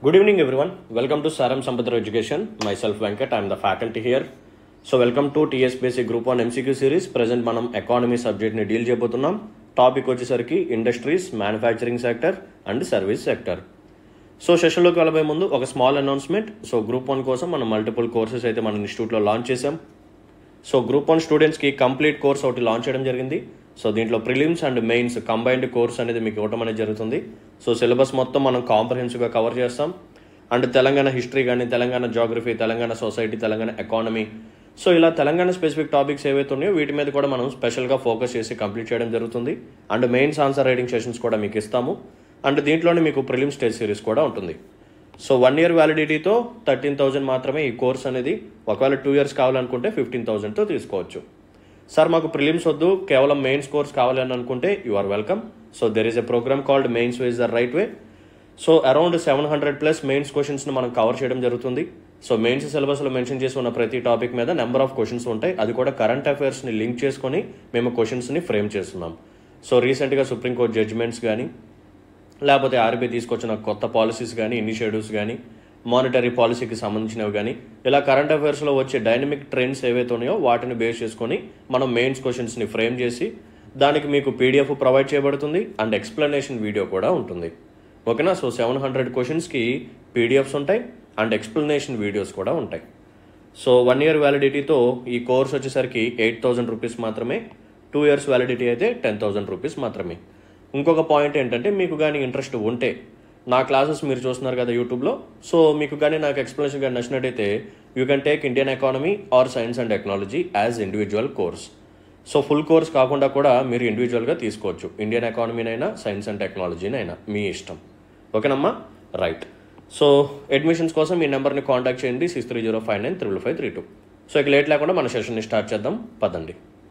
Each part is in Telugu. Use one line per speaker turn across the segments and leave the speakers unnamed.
Good evening, everyone. Welcome to Saram Sampatra Education. Myself Venkat. I am the faculty here. So welcome to TS basic group one MCQ series present మనం ఎకానమీ సబ్జెక్ట్ని డీల్ చేయబోతున్నాం టాపిక్ వచ్చేసరికి industries manufacturing sector and service sector so సెషన్లోకి వెళ్ళబోయే ముందు ఒక small announcement so group one కోసం మనం మల్టిపుల్ కోర్సెస్ అయితే మన ఇన్స్టిట్యూట్లో లాంచ్ చేసాం సో గ్రూప్ వన్ స్టూడెంట్స్కి కంప్లీట్ కోర్స్ ఒకటి లాంచ్ చేయడం జరిగింది సో దీంట్లో prelims and mains combined course అనేది మీకు ఇవ్వడం అనేది జరుగుతుంది సో సిలబస్ మొత్తం మనం కాంప్రహెన్సివ్గా కవర్ చేస్తాం అండ్ తెలంగాణ హిస్టరీ కానీ Telangana geography Telangana society Telangana economy so ఇలా తెలంగాణ స్పెసిఫిక్ టాపిక్స్ ఏవైతే ఉన్నాయో వీటి మీద కూడా మనం స్పెషల్గా ఫోకస్ చేసి కంప్లీట్ చేయడం జరుగుతుంది and mains answer writing sessions కూడా మీకు ఇస్తాము అండ్ దీంట్లోనే మీకు ప్రిలిమ్ స్టేజ్ సిరీస్ కూడా ఉంటుంది సో వన్ ఇయర్ వ్యాలిడిటీతో థర్టీన్ థౌజండ్ మాత్రమే ఈ కోర్స్ అనేది ఒకవేళ టూ ఇయర్స్ కావాలనుకుంటే ఫిఫ్టీన్ థౌజండ్తో తీసుకోవచ్చు సార్ మాకు ప్రిలిమ్స్ వద్దు కేవలం మెయిన్స్ కోర్స్ కావాలి అని అనుకుంటే you are welcome so there is a programme called mains ways the right way so around seven hundred plus mains క్వశ్చన్స్ని మనం కవర్ చేయడం జరుగుతుంది సో మెయిన్స్ సిలబస్లో మెన్షన్ చేసి ఉన్న ప్రతి టాపిక్ మీద నెంబర్ ఆఫ్ క్వశ్చన్స్ ఉంటాయి అది కూడా కరెంట్ అఫైర్స్ని లింక్ చేసుకొని మేము క్వశ్చన్స్ని ఫ్రేమ్ చేస్తున్నాం సో రీసెంట్గా సుప్రీంకోర్టు జడ్జిమెంట్స్ కానీ లేకపోతే ఆర్బీఐ తీసుకొచ్చిన కొత్త పాలసీస్ కానీ ఇనిషియేటివ్స్ కానీ మానిటరీ పాలసీకి సంబంధించినవి కానీ ఇలా కరెంట్ అఫైర్స్లో వచ్చే డైనమిక్ ట్రెండ్స్ ఏవైతే ఉన్నాయో వాటిని బేస్ చేసుకొని మనం మెయిన్స్ క్వశ్చన్స్ని ఫ్రేమ్ చేసి దానికి మీకు పీడిఎఫ్ ప్రొవైడ్ చేయబడుతుంది అండ్ ఎక్స్ప్లెనేషన్ వీడియో కూడా ఉంటుంది ఓకేనా సో సెవెన్ హండ్రెడ్ క్వశ్చన్స్కి పీడిఎఫ్స్ ఉంటాయి అండ్ ఎక్స్ప్లెనేషన్ వీడియోస్ కూడా ఉంటాయి సో వన్ ఇయర్ వ్యాలిడిటీతో ఈ కోర్స్ వచ్చేసరికి ఎయిట్ థౌజండ్ రూపీస్ మాత్రమే టూ ఇయర్స్ వ్యాలిడిటీ అయితే టెన్ థౌజండ్ రూపీస్ మాత్రమే ఇంకొక పాయింట్ ఏంటంటే మీకు కానీ ఇంట్రెస్ట్ ఉంటే నా క్లాసెస్ మీరు చూస్తున్నారు కదా యూట్యూబ్లో సో మీకు కానీ నాకు ఎక్స్ప్లెనేషన్ కానీ నచ్చినట్టయితే you can take Indian economy or science and technology as individual course so full course కాకుండా కూడా మీరు ఇండివిజువల్గా తీసుకోవచ్చు ఇండియన్ ఎకానమీనైనా సైన్స్ అండ్ టెక్నాలజీనైనా మీ ఇష్టం ఓకేనమ్మా రైట్ సో అడ్మిషన్స్ కోసం ఈ నెంబర్ని కాంటాక్ట్ చేయండి six three zero five nine triple five three two so ఇక లేట్ లేకుండా మన సెషన్ని స్టార్ట్ చేద్దాం పదండి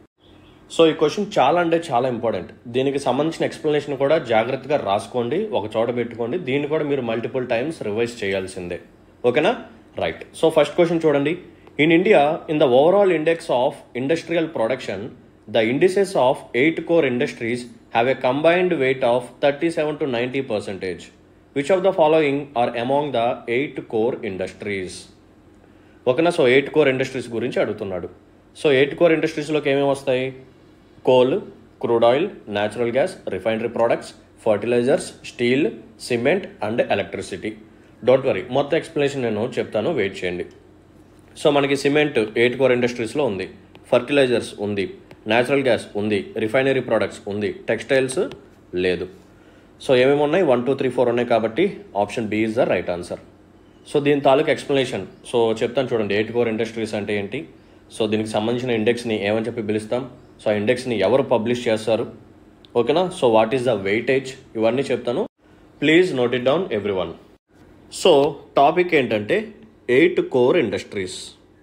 సో ఈ క్వశ్చన్ చాలా అంటే చాలా ఇంపార్టెంట్ దీనికి సంబంధించిన ఎక్స్ప్లెనేషన్ కూడా జాగ్రత్తగా రాసుకోండి ఒక చోట పెట్టుకోండి దీన్ని కూడా మీరు మల్టిపుల్ టైమ్స్ రివైజ్ చేయాల్సిందే ఓకేనా రైట్ సో ఫస్ట్ క్వశ్చన్ చూడండి in India in the overall index of industrial production the indices of eight core industries have a combined weight of thirty seven to ninety percentage which of the following are among the eight core industries ఓకేనా సో ఎయిట్ కోర్ ఇండస్ట్రీస్ గురించి అడుగుతున్నాడు సో ఎయిట్ కోర్ ఇండస్ట్రీస్లోకి ఏమేమి వస్తాయి coal crude oil natural gas refinery products fertilizers steel cement and electricity don't worry మొత్తం ఎక్స్ప్లెనేషన్ నేను చెప్తాను వెయిట్ చేయండి సో మనకి సిమెంట్ ఎయిట్ కోర్ ఇండస్ట్రీస్లో ఉంది ఫర్టిలైజర్స్ ఉంది న్యాచురల్ గ్యాస్ ఉంది రిఫైనరీ ప్రొడక్ట్స్ ఉంది టెక్స్టైల్స్ లేదు సో ఏమేమి ఉన్నాయి వన్ టూ త్రీ ఫోర్ ఉన్నాయి కాబట్టి option B is the right answer so దీని తాలూకు ఎక్స్ప్లెనేషన్ సో చెప్తాను చూడండి ఎయిట్ కోర్ ఇండస్ట్రీస్ అంటే ఏంటి సో దీనికి సంబంధించిన ఇండెక్స్ని ఏమని చెప్పి పిలుస్తాం సో ఆ ఇండెక్స్ని ఎవరు పబ్లిష్ చేస్తారు ఓకేనా so what is the weightage ఇవన్నీ చెప్తాను please note it down every one so topic ఏంటంటే ఎయిట్ కోర్ ఇండస్ట్రీస్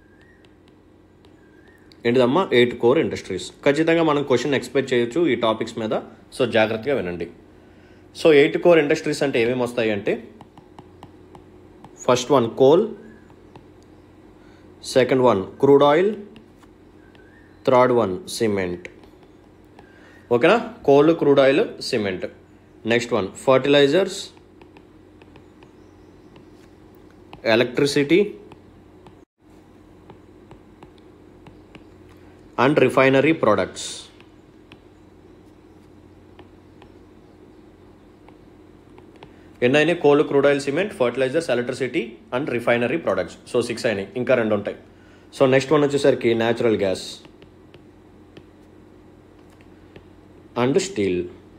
ఏంటిదమ్మా ఎయిట్ కోర్ ఇండస్ట్రీస్ ఖచ్చితంగా మనం క్వశ్చన్ ఎక్స్పెక్ట్ చేయొచ్చు ఈ టాపిక్స్ మీద సో జాగ్రత్తగా వినండి సో ఎయిట్ కోర్ ఇండస్ట్రీస్ అంటే ఏమేమి వస్తాయి అంటే first one coal second one crude oil third one cement ఓకేనా coal crude oil cement next one fertilizers electricity and refinery products ఎన్నైనా coal crude oil cement fertilizers electricity and refinery products so six అయినాయి ఇంకా రెండు ఉంటాయి సో నెక్స్ట్ వన్ వచ్చేసరికి న్యాచురల్ గ్యాస్ అండ్ స్టీల్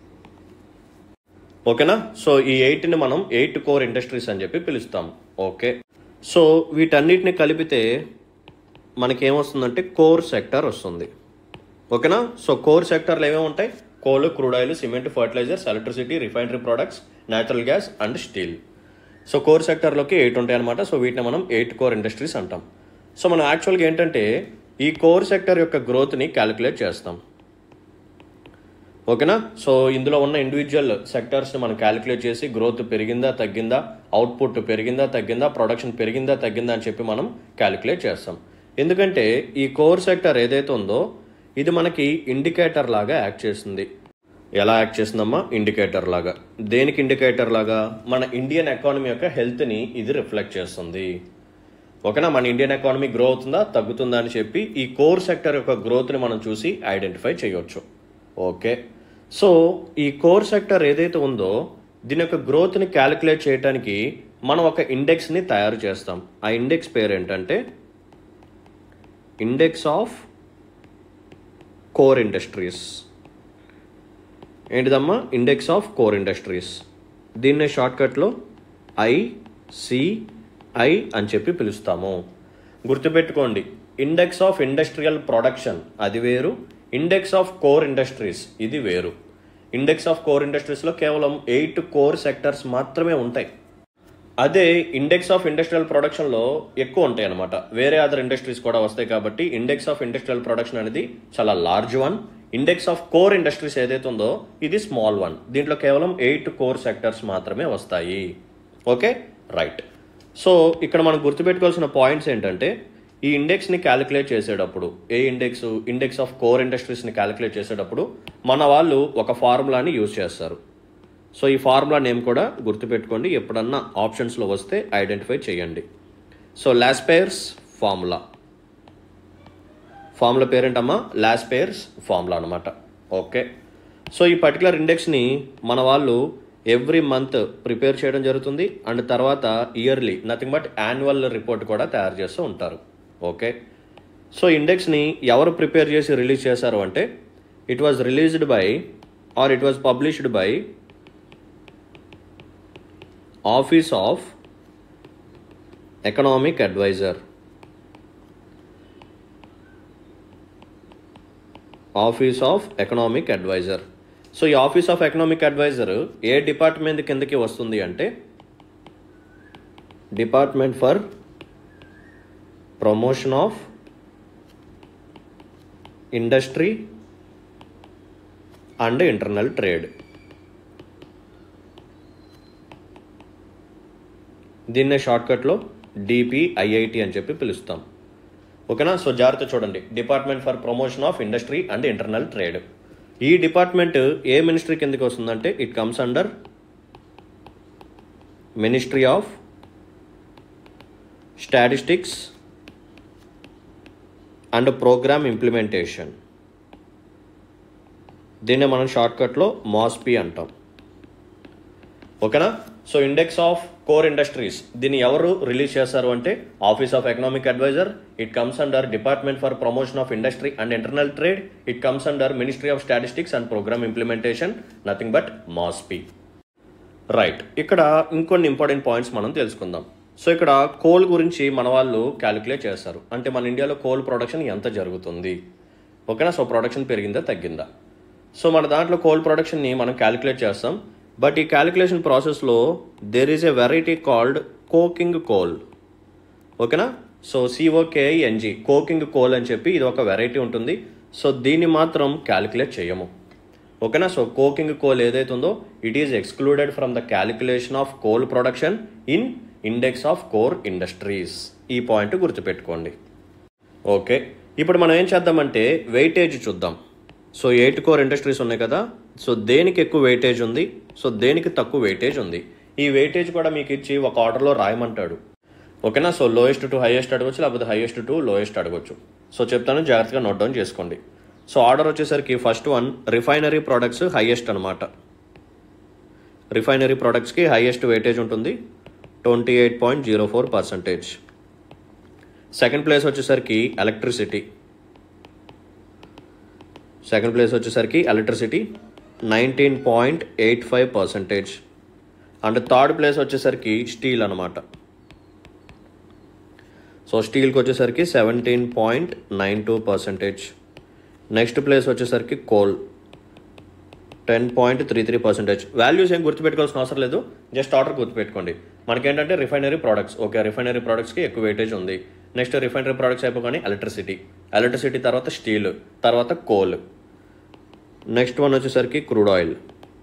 ఓకేనా సో ఈ ఎయిట్ని మనం ఎయిట్ కోర్ ఇండస్ట్రీస్ అని చెప్పి పిలుస్తాం ఓకే సో వీటన్నిటిని కలిపితే మనకి ఏమొస్తుందంటే కోర్ సెక్టర్ వస్తుంది ఓకేనా సో కోర్ సెక్టర్లో ఏమేమి ఉంటాయి coal crude oil cement fertilizers electricity refinery products natural gas and steel so core సెక్టర్లోకి ఎయిట్ ఉంటాయి అనమాట సో వీటిని మనం ఎయిట్ కోర్ ఇండస్ట్రీస్ అంటాం సో మనం యాక్చువల్గా ఏంటంటే ఈ కోర్ సెక్టర్ యొక్క గ్రోత్ని క్యాలిక్యులేట్ చేస్తాం ఓకేనా సో ఇందులో ఉన్న ఇండివిజువల్ సెక్టర్స్ని మనం క్యాలిక్యులేట్ చేసి గ్రోత్ పెరిగిందా తగ్గిందా అవుట్పుట్ పెరిగిందా తగ్గిందా ప్రొడక్షన్ పెరిగిందా తగ్గిందా అని చెప్పి మనం క్యాలిక్యులేట్ చేస్తాం ఎందుకంటే ఈ కోర్ సెక్టర్ ఏదైతే ఉందో ఇది మనకి ఇండికేటర్ లాగా యాక్ట్ చేస్తుంది ఎలా యాక్ట్ చేస్తుందమ్మా ఇండికేటర్ లాగా దేనికి ఇండికేటర్ లాగా మన ఇండియన్ ఎకానమీ యొక్క హెల్త్ని ఇది రిఫ్లెక్ట్ చేస్తుంది ఓకేనా మన ఇండియన్ ఎకానమీ గ్రో అవుతుందా తగ్గుతుందా అని చెప్పి ఈ కోర్ సెక్టర్ యొక్క గ్రోత్ని మనం చూసి ఐడెంటిఫై చేయొచ్చు ఓకే సో ఈ కోర్ సెక్టర్ ఏదైతే ఉందో దీని యొక్క గ్రోత్ని క్యాలిక్యులేట్ చేయడానికి మనం ఒక ఇండెక్స్ని తయారు చేస్తాం ఆ ఇండెక్స్ పేరు ఏంటంటే ఇండెక్స్ ఆఫ్ కోర్ ఇండస్ట్రీస్ ఏంటిదమ్మా ఇండెక్స్ ఆఫ్ కోర్ ఇండస్ట్రీస్ దీన్నే షార్ట్కట్లో ఐసిఐ అని చెప్పి పిలుస్తాము గుర్తుపెట్టుకోండి ఇండెక్స్ ఆఫ్ ఇండస్ట్రియల్ ప్రొడక్షన్ అది వేరు ఇండెక్స్ ఆఫ్ కోర్ ఇండస్ట్రీస్ ఇది వేరు ఇండెక్స్ ఆఫ్ కోర్ ఇండస్ట్రీస్లో కేవలం ఎయిట్ కోర్ సెక్టర్స్ మాత్రమే ఉంటాయి అదే ఇండెక్స్ ఆఫ్ ఇండస్ట్రియల్ ప్రొడక్షన్లో ఎక్కువ ఉంటాయి అనమాట వేరే అదర్ ఇండస్ట్రీస్ కూడా వస్తాయి కాబట్టి ఇండెక్స్ ఆఫ్ ఇండస్ట్రియల్ ప్రొడక్షన్ అనేది చాలా large one index of core industries ఏదైతే ఉందో ఇది స్మాల్ వన్ దీంట్లో కేవలం ఎయిట్ కోర్ సెక్టర్స్ మాత్రమే వస్తాయి ఓకే రైట్ సో ఇక్కడ మనం గుర్తుపెట్టుకోవాల్సిన పాయింట్స్ ఏంటంటే ఈ ఇండెక్స్ని క్యాలిక్యులేట్ చేసేటప్పుడు ఏ ఇండెక్స్ ఇండెక్స్ ఆఫ్ కోర్ ఇండస్ట్రీస్ని క్యాలిక్యులేట్ చేసేటప్పుడు మన వాళ్ళు ఒక ఫార్ములాని యూజ్ చేస్తారు సో ఈ ఫార్ములా నేమ్ కూడా గుర్తుపెట్టుకోండి ఎప్పుడన్నా ఆప్షన్స్లో వస్తే ఐడెంటిఫై చేయండి సో లాస్పేర్స్ ఫార్ములా ఫార్ములా పేరేంటమ్మా లాస్పేర్స్ ఫార్ములా అనమాట ఓకే సో ఈ పర్టికులర్ ఇండెక్స్ని మన వాళ్ళు ఎవ్రీ మంత్ ప్రిపేర్ చేయడం జరుగుతుంది అండ్ తర్వాత yearly nothing but annual report కూడా తయారు చేస్తూ ఉంటారు ఓకే సో ఇండెక్స్ని ఎవరు ప్రిపేర్ చేసి రిలీజ్ చేశారు అంటే it was released by or it was published by office of economic adviser office of economic adviser so ఈ ఆఫీస్ ఆఫ్ ఎకనామిక్ అడ్వైజర్ ఏ డిపార్ట్మెంట్ కిందకి వస్తుంది అంటే department for promotion of industry and internal trade దీన్నే షార్ట్కట్లో డిపిఐఐటి అని చెప్పి పిలుస్తాం ఓకేనా సో జాగ్రత్త చూడండి department for promotion of industry and internal trade ఈ డిపార్ట్మెంట్ ఏ మినిస్ట్రీ కిందకి వస్తుందంటే it comes under ministry of statistics and programme implementation దీన్నే మనం షార్ట్కట్లో మాస్పీ అంటాం ఓకేనా so index of core industries దీన్ని ఎవరు రిలీజ్ చేశారు అంటే office of economic adviser it comes under department for promotion of industry and internal trade it comes under ministry of statistics and programme implementation nothing but మాస్పీ right ఇక్కడ ఇంకొన్ని ఇంపార్టెంట్ పాయింట్స్ మనం తెలుసుకుందాం సో ఇక్కడ కోల్ గురించి మన వాళ్ళు క్యాలిక్యులేట్ చేస్తారు అంటే మన ఇండియాలో కోల్ ప్రొడక్షన్ ఎంత జరుగుతుంది ఓకేనా సో ప్రొడక్షన్ పెరిగిందా తగ్గిందా సో మన దాంట్లో కోల్ ప్రొడక్షన్ని మనం క్యాలిక్యులేట్ చేస్తాం బట్ ఈ క్యాలిక్యులేషన్ ప్రాసెస్లో there is a variety called coking coal ఓకేనా సో సిఓకేఐఎన్జి కోకింగ్ కోల్ అని చెప్పి ఇది ఒక వెరైటీ ఉంటుంది సో దీన్ని మాత్రం క్యాలిక్యులేట్ చేయము ఓకేనా సో కోకింగ్ కోల్ ఏదైతే ఉందో it is excluded from the calculation of coal production in index of core industries ఈ పాయింట్ గుర్తుపెట్టుకోండి ఓకే ఇప్పుడు మనం ఏం చేద్దామంటే వెయిటేజ్ చూద్దాం సో ఎయిట్ కోర్ ఇండస్ట్రీస్ ఉన్నాయి కదా సో దేనికి ఎక్కువ వెయిటేజ్ ఉంది సో దేనికి తక్కువ వెయిటేజ్ ఉంది ఈ వెయిటేజ్ కూడా మీకు ఇచ్చి ఒక ఆర్డర్లో రాయమంటాడు ఓకేనా సో లోయెస్ట్ టు హైయెస్ట్ అడగొచ్చు లేకపోతే హైయెస్ట్ టు లోయెస్ట్ అడగొచ్చు సో చెప్తాను జాగ్రత్తగా నోట్ డౌన్ చేసుకోండి సో ఆర్డర్ వచ్చేసరికి first one refinery products highest అనమాట రిఫైనరీ ప్రోడక్ట్స్కి హైయెస్ట్ వెయిటేజ్ ఉంటుంది twenty eight point zero four percentage second place వచ్చేసరికి ఎలక్ట్రిసిటీ సెకండ్ ప్లేస్ వచ్చేసరికి electricity nineteen point eight five percentage and third place వచ్చేసరికి స్టీల్ అనమాట సో స్టీల్కి వచ్చేసరికి seventeen point nine two percentage next place వచ్చేసరికి coal ten point three three percentage values ఏం గుర్తుపెట్టుకోవాల్సిన అవసరం లేదు జస్ట్ ఆర్డర్ గుర్తుపెట్టుకోండి మనకేంటంటే రిఫైనరీ ప్రోడక్ట్స్ ఓకే రిఫైనరీ ప్రోడక్ట్స్కి ఎక్కువ వెయిటేజ్ ఉంది నెక్స్ట్ రిఫైనరీ ప్రోడక్ట్స్ అయిపోగానే ఎలక్ట్రిసిటీ ఎలక్ట్రిసిటీ తర్వాత స్టీల్ తర్వాత కోల్ నెక్స్ట్ వన్ వచ్చేసరికి crude oil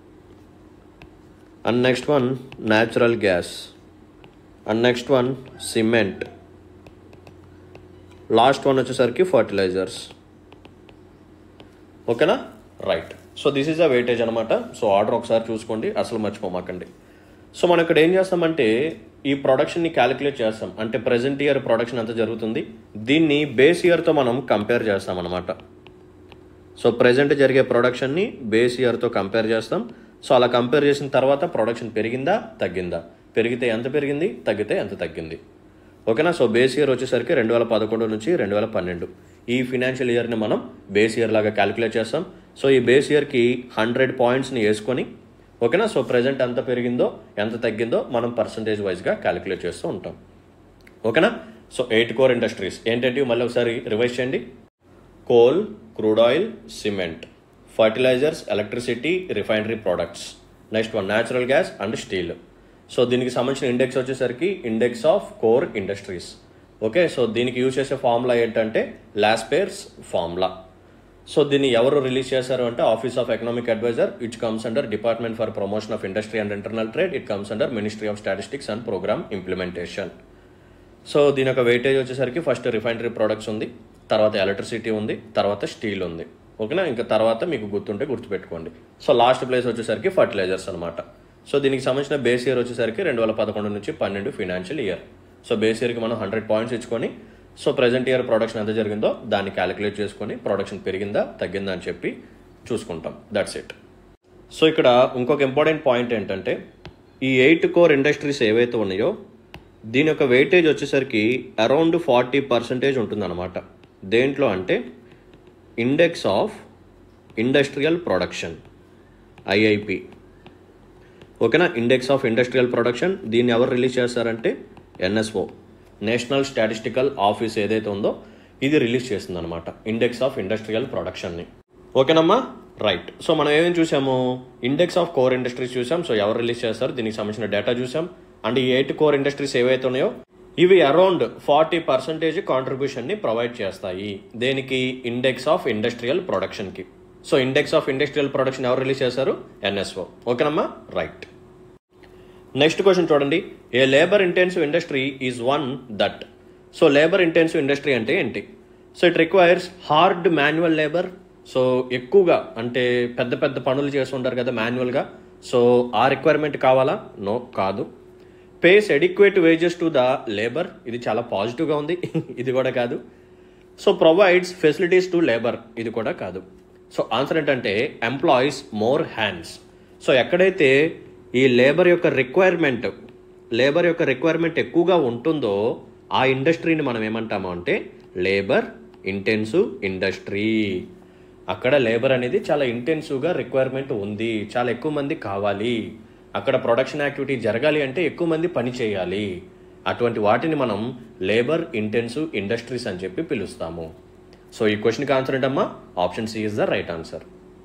and next one natural gas and next one cement last one వచ్చేసరికి ఫర్టిలైజర్స్ ఓకేనా right so this is a weightage అనమాట సో ఆర్డర్ ఒకసారి చూసుకోండి అసలు మర్చిపోమాకండి సో మనం ఇక్కడ ఏం చేస్తామంటే ఈ ప్రొడక్షన్ని క్యాలిక్యులేట్ చేస్తాం అంటే ప్రజెంట్ ఇయర్ ప్రొడక్షన్ ఎంత జరుగుతుంది దీన్ని బేస్ ఇయర్తో మనం కంపేర్ చేస్తాం అనమాట సో ప్రజెంట్ జరిగే ప్రొడక్షన్ని బేస్ ఇయర్తో కంపేర్ చేస్తాం సో అలా కంపేర్ చేసిన తర్వాత ప్రొడక్షన్ పెరిగిందా తగ్గిందా పెరిగితే ఎంత పెరిగింది తగ్గితే ఎంత తగ్గింది ఓకేనా సో బేస్ ఇయర్ వచ్చేసరికి రెండు వేల పదకొండు నుంచి రెండు వేల పన్నెండు ఈ ఫినాన్షియల్ ఇయర్ని మనం బేస్ ఇయర్ లాగా క్యాలిక్యులేట్ చేస్తాం సో ఈ బేస్ ఇయర్కి హండ్రెడ్ పాయింట్స్ని వేసుకొని ఓకేనా సో ప్రజెంట్ ఎంత పెరిగిందో ఎంత తగ్గిందో మనం పర్సంటేజ్ వైజ్గా క్యాలిక్యులేట్ చేస్తూ ఉంటాం ఓకేనా సో ఎయిట్ కోర్ ఇండస్ట్రీస్ ఏంటంటే మళ్ళీ ఒకసారి రివైజ్ చేయండి coal crude oil cement fertilizers electricity refinery products next one natural gas and steel so దీనికి సంబంధించిన ఇండెక్స్ వచ్చేసరికి index of core industries okay so దీనికి యూజ్ చేసే ఫార్ములా ఏంటంటే లాస్పేర్స్ ఫార్ములా సో దీన్ని ఎవరు రిలీజ్ చేశారు అంటే office of economic adviser it comes under department for promotion of industry and internal trade it comes under ministry of statistics and programme implementation so దీని యొక్క వెయిటేజ్ వచ్చేసరికి ఫస్ట్ రిఫైనరీ ప్రొడక్ట్స్ ఉంది తర్వాత ఎలక్ట్రిసిటీ ఉంది తర్వాత స్టీల్ ఉంది ఓకేనా ఇంకా తర్వాత మీకు గుర్తుంటే గుర్తుపెట్టుకోండి సో లాస్ట్ ప్లేస్ వచ్చేసరికి ఫర్టిలైజర్స్ అనమాట సో దీనికి సంబంధించిన బేస్ ఇయర్ వచ్చేసరికి రెండు వేల పదకొండు నుంచి పన్నెండు ఫినాన్షియల్ ఇయర్ సో బేస్ ఇయర్కి మనం హండ్రెడ్ పాయింట్స్ ఇచ్చుకొని సో ప్రజెంట్ ఇయర్ ప్రొడక్షన్ ఎంత జరిగిందో దాన్ని క్యాలిక్యులేట్ చేసుకొని ప్రొడక్షన్ పెరిగిందా తగ్గిందా అని చెప్పి చూసుకుంటాం దట్స్ ఇట్ సో ఇక్కడ ఇంకొక ఇంపార్టెంట్ పాయింట్ ఏంటంటే ఈ ఎయిట్ కోర్ ఇండస్ట్రీస్ ఏవైతే ఉన్నాయో దీని యొక్క వెయిటేజ్ వచ్చేసరికి అరౌండ్ ఫార్టీ పర్సెంటేజ్ ఉంటుందన్నమాట దేంట్లో అంటే index of industrial production IIP ఓకేనా ఇండెక్స్ ఆఫ్ ఇండస్ట్రియల్ ప్రొడక్షన్ దీన్ని ఎవరు రిలీజ్ చేస్తారంటే ఎన్ఎస్ఓ నేషనల్ స్టాటిస్టికల్ ఆఫీస్ ఏదైతే ఉందో ఇది రిలీజ్ చేస్తుంది అనమాట ఇండెక్స్ ఆఫ్ ఇండస్ట్రియల్ ప్రొడక్షన్ని ఓకేనమ్మా రైట్ సో మనం ఏమేమి చూసాము ఇండెక్స్ ఆఫ్ కోర్ ఇండస్ట్రీస్ చూసాం సో ఎవరు రిలీజ్ చేస్తారు దీనికి సంబంధించిన డేటా చూసాం అండ్ ఈ ఎయిట్ కోర్ ఇండస్ట్రీస్ ఏవైతే ఉన్నాయో ఇవి అరౌండ్ ఫార్టీ పర్సెంటేజ్ కాంట్రిబ్యూషన్ని ప్రొవైడ్ చేస్తాయి దేనికి ఇండెక్స్ ఆఫ్ ఇండస్ట్రియల్ ప్రొడక్షన్కి so index of industrial production ఎవరు రిలీజ్ చేశారు ఎన్ఎస్ఓ ఓకేనమ్మా రైట్ నెక్స్ట్ క్వశ్చన్ చూడండి a labour intensive industry is one that so labour intensive industry అంటే ఏంటి so it requires hard manual labour so ఎక్కువగా అంటే పెద్ద పెద్ద పనులు చేసి ఉంటారు కదా మాన్యువల్గా సో ఆ రిక్వైర్మెంట్ కావాలా నో కాదు pays adequate wages to the labour ఇది చాలా పాజిటివ్గా ఉంది ఇది కూడా కాదు so provides facilities to labour ఇది కూడా కాదు సో ఆన్సర్ ఏంటంటే ఎంప్లాయీస్ మోర్ హ్యాండ్స్ సో ఎక్కడైతే ఈ లేబర్ యొక్క రిక్వైర్మెంట్ లేబర్ యొక్క రిక్వైర్మెంట్ ఎక్కువగా ఉంటుందో ఆ ఇండస్ట్రీని మనం ఏమంటాము అంటే లేబర్ ఇంటెన్సివ్ ఇండస్ట్రీ అక్కడ లేబర్ అనేది చాలా ఇంటెన్సివ్గా రిక్వైర్మెంట్ ఉంది చాలా ఎక్కువ మంది కావాలి అక్కడ ప్రొడక్షన్ యాక్టివిటీ జరగాలి అంటే ఎక్కువ మంది పని చేయాలి అటువంటి వాటిని మనం లేబర్ ఇంటెన్సివ్ ఇండస్ట్రీస్ అని చెప్పి పిలుస్తాము సో ఈ క్వశ్చన్కి ఆన్సర్ ఏంటమ్మా option C is the right answer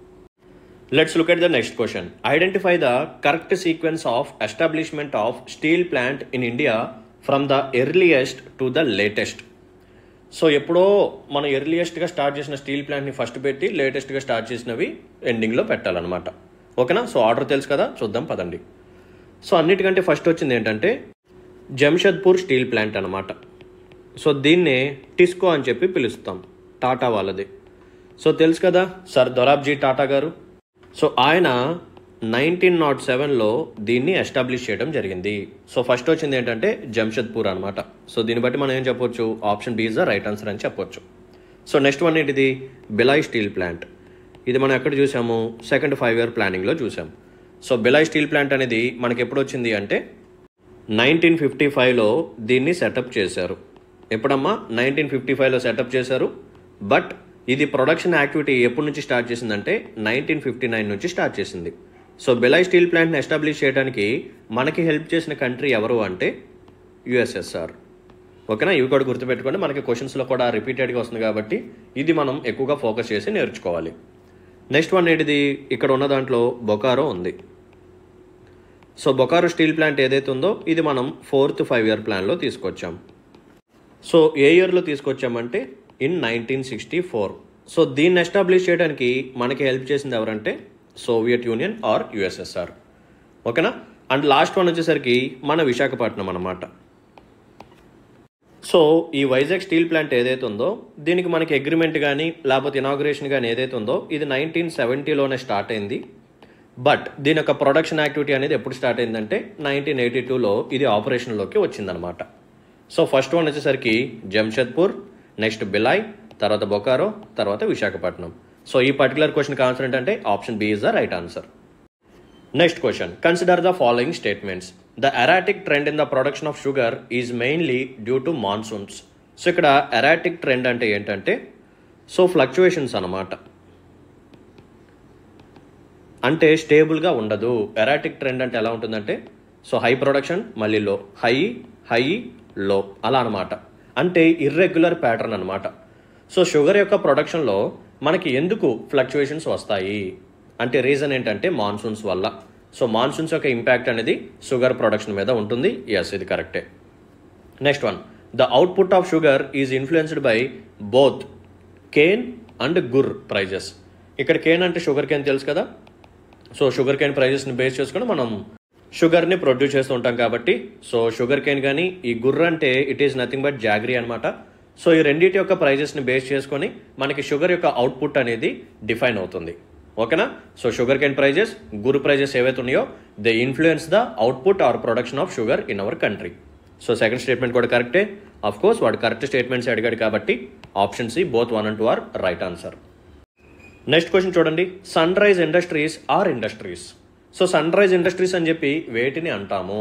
let's look at the next question identify the correct sequence of establishment of steel plant in India from the earliest to the latest so ఎప్పుడో మనం ఎర్లియెస్ట్గా స్టార్ట్ చేసిన స్టీల్ ప్లాంట్ని ఫస్ట్ పెట్టి లేటెస్ట్గా స్టార్ట్ చేసినవి ఎండింగ్లో పెట్టాలన్నమాట ఓకేనా సో ఆర్డర్ తెలుసు కదా చూద్దాం పదండి సో అన్నిటికంటే ఫస్ట్ వచ్చింది ఏంటంటే జంషెద్పూర్ స్టీల్ ప్లాంట్ అనమాట సో దీన్నే టిస్కో అని చెప్పి పిలుస్తాం టాటా వాళ్ళది సో తెలుసు కదా సర్ దొరాబ్జీ టాటా గారు సో ఆయన నైన్టీన్ నాట్ సెవెన్లో దీన్ని ఎస్టాబ్లిష్ చేయడం జరిగింది సో ఫస్ట్ వచ్చింది ఏంటంటే జంషెద్పూర్ అనమాట సో దీన్ని బట్టి మనం ఏం చెప్పొచ్చు option B is the right answer అని చెప్పొచ్చు సో నెక్స్ట్ వన్ ఏంటిది బిలాయ్ స్టీల్ ప్లాంట్ ఇది మనం ఎక్కడ చూసాము సెకండ్ ఫైవ్ ఇయర్ ప్లానింగ్లో చూసాం సో బిలాయ్ స్టీల్ ప్లాంట్ అనేది మనకి ఎప్పుడు వచ్చింది అంటే నైన్టీన్ ఫిఫ్టీ ఫైవ్లో దీన్ని సెటప్ చేశారు ఎప్పుడమ్మా నైన్టీన్ ఫిఫ్టీ ఫైవ్లో సెటప్ చేశారు బట్ ఇది ప్రొడక్షన్ యాక్టివిటీ ఎప్పటి నుంచి స్టార్ట్ చేసిందంటే నైన్టీన్ ఫిఫ్టీ నైన్ నుంచి స్టార్ట్ చేసింది సో బెలాయ్ స్టీల్ ప్లాంట్ని ఎస్టాబ్లిష్ చేయడానికి మనకి హెల్ప్ చేసిన కంట్రీ ఎవరు అంటే యుఎస్ఎస్ఆర్ ఓకేనా ఇవి కూడా గుర్తుపెట్టుకోండి మనకి క్వశ్చన్స్లో కూడా రిపీటెడ్గా వస్తుంది కాబట్టి ఇది మనం ఎక్కువగా ఫోకస్ చేసి నేర్చుకోవాలి నెక్స్ట్ వన్ ఏంటిది ఇక్కడ ఉన్న దాంట్లో బొకారో ఉంది సో బొకారో స్టీల్ ప్లాంట్ ఏదైతే ఉందో ఇది మనం ఫోర్త్ ఫైవ్ ఇయర్ ప్లాన్లో తీసుకొచ్చాం సో ఏ ఇయర్లో తీసుకొచ్చామంటే in nineteen sixty four so దీన్ని ఎస్టాబ్లిష్ చేయడానికి మనకి హెల్ప్ చేసింది ఎవరంటే సోవియట్ యూనియన్ ఆర్ యుఎస్ఎస్ఆర్ ఓకేనా అండ్ లాస్ట్ వన్ వచ్చేసరికి మన విశాఖపట్నం అనమాట సో ఈ వైజాగ్ స్టీల్ ప్లాంట్ ఏదైతే ఉందో దీనికి మనకి అగ్రిమెంట్ కానీ లేకపోతే ఇనాగ్రేషన్ కానీ ఏదైతే ఉందో ఇది నైన్టీన్ సెవెంటీలోనే స్టార్ట్ అయింది బట్ దీని యొక్క ప్రొడక్షన్ యాక్టివిటీ అనేది ఎప్పుడు స్టార్ట్ అయిందంటే నైన్టీన్ ఎయిటీ టూలో ఇది ఆపరేషన్లోకి వచ్చిందనమాట సో ఫస్ట్ వన్ వచ్చేసరికి జంషెద్పూర్ నెక్స్ట్ బిలాయ్ తర్వాత బొకారో తర్వాత విశాఖపట్నం సో ఈ పర్టికులర్ క్వశ్చన్కి ఆన్సర్ ఏంటంటే option B is the right answer next question consider the following statements the erratic trend in the production of sugar is mainly due to monsoons so ఇక్కడ ఎరాటిక్ ట్రెండ్ అంటే ఏంటంటే సో ఫ్లక్చువేషన్స్ అన్నమాట అంటే స్టేబుల్గా ఉండదు ఎరాటిక్ ట్రెండ్ అంటే ఎలా ఉంటుందంటే సో హై ప్రొడక్షన్ మళ్ళీ లో హై హై లో అలా అనమాట అంటే ఇర్రెగ్యులర్ ప్యాటర్న్ అనమాట సో షుగర్ యొక్క ప్రొడక్షన్లో మనకి ఎందుకు ఫ్లక్చువేషన్స్ వస్తాయి అంటే రీజన్ ఏంటంటే మాన్సూన్స్ వల్ల సో మాన్సూన్స్ యొక్క ఇంపాక్ట్ అనేది షుగర్ ప్రొడక్షన్ మీద ఉంటుంది ఎస్ ఇది కరెక్టే next one the output of sugar is influenced by both cane and gur prices ఇక్కడ కేన్ అంటే షుగర్ కేన్ తెలుసు కదా సో షుగర్ కేన్ ప్రైజెస్ని బేస్ చేసుకొని మనం షుగర్ని ప్రొడ్యూస్ చేస్తూ ఉంటాం కాబట్టి సో షుగర్ కేన్ కానీ ఈ గుర్ర అంటే it is nothing but jaggery అనమాట సో ఈ రెండింటి యొక్క ప్రైజెస్ని బేస్ చేసుకొని మనకి షుగర్ యొక్క అవుట్పుట్ అనేది డిఫైన్ అవుతుంది ఓకేనా so sugar cane prices gur prices ఏవైతే ఉన్నాయో they influence the output or production of sugar in our country so second statement కూడా కరెక్టే ఆఫ్ కోర్స్ వాడు కరెక్ట్ స్టేట్మెంట్స్ అడిగాడు కాబట్టి option C both one and two are right answer next question చూడండి sunrise industries or industries so sunrise industries అని చెప్పి వేటిని అంటాము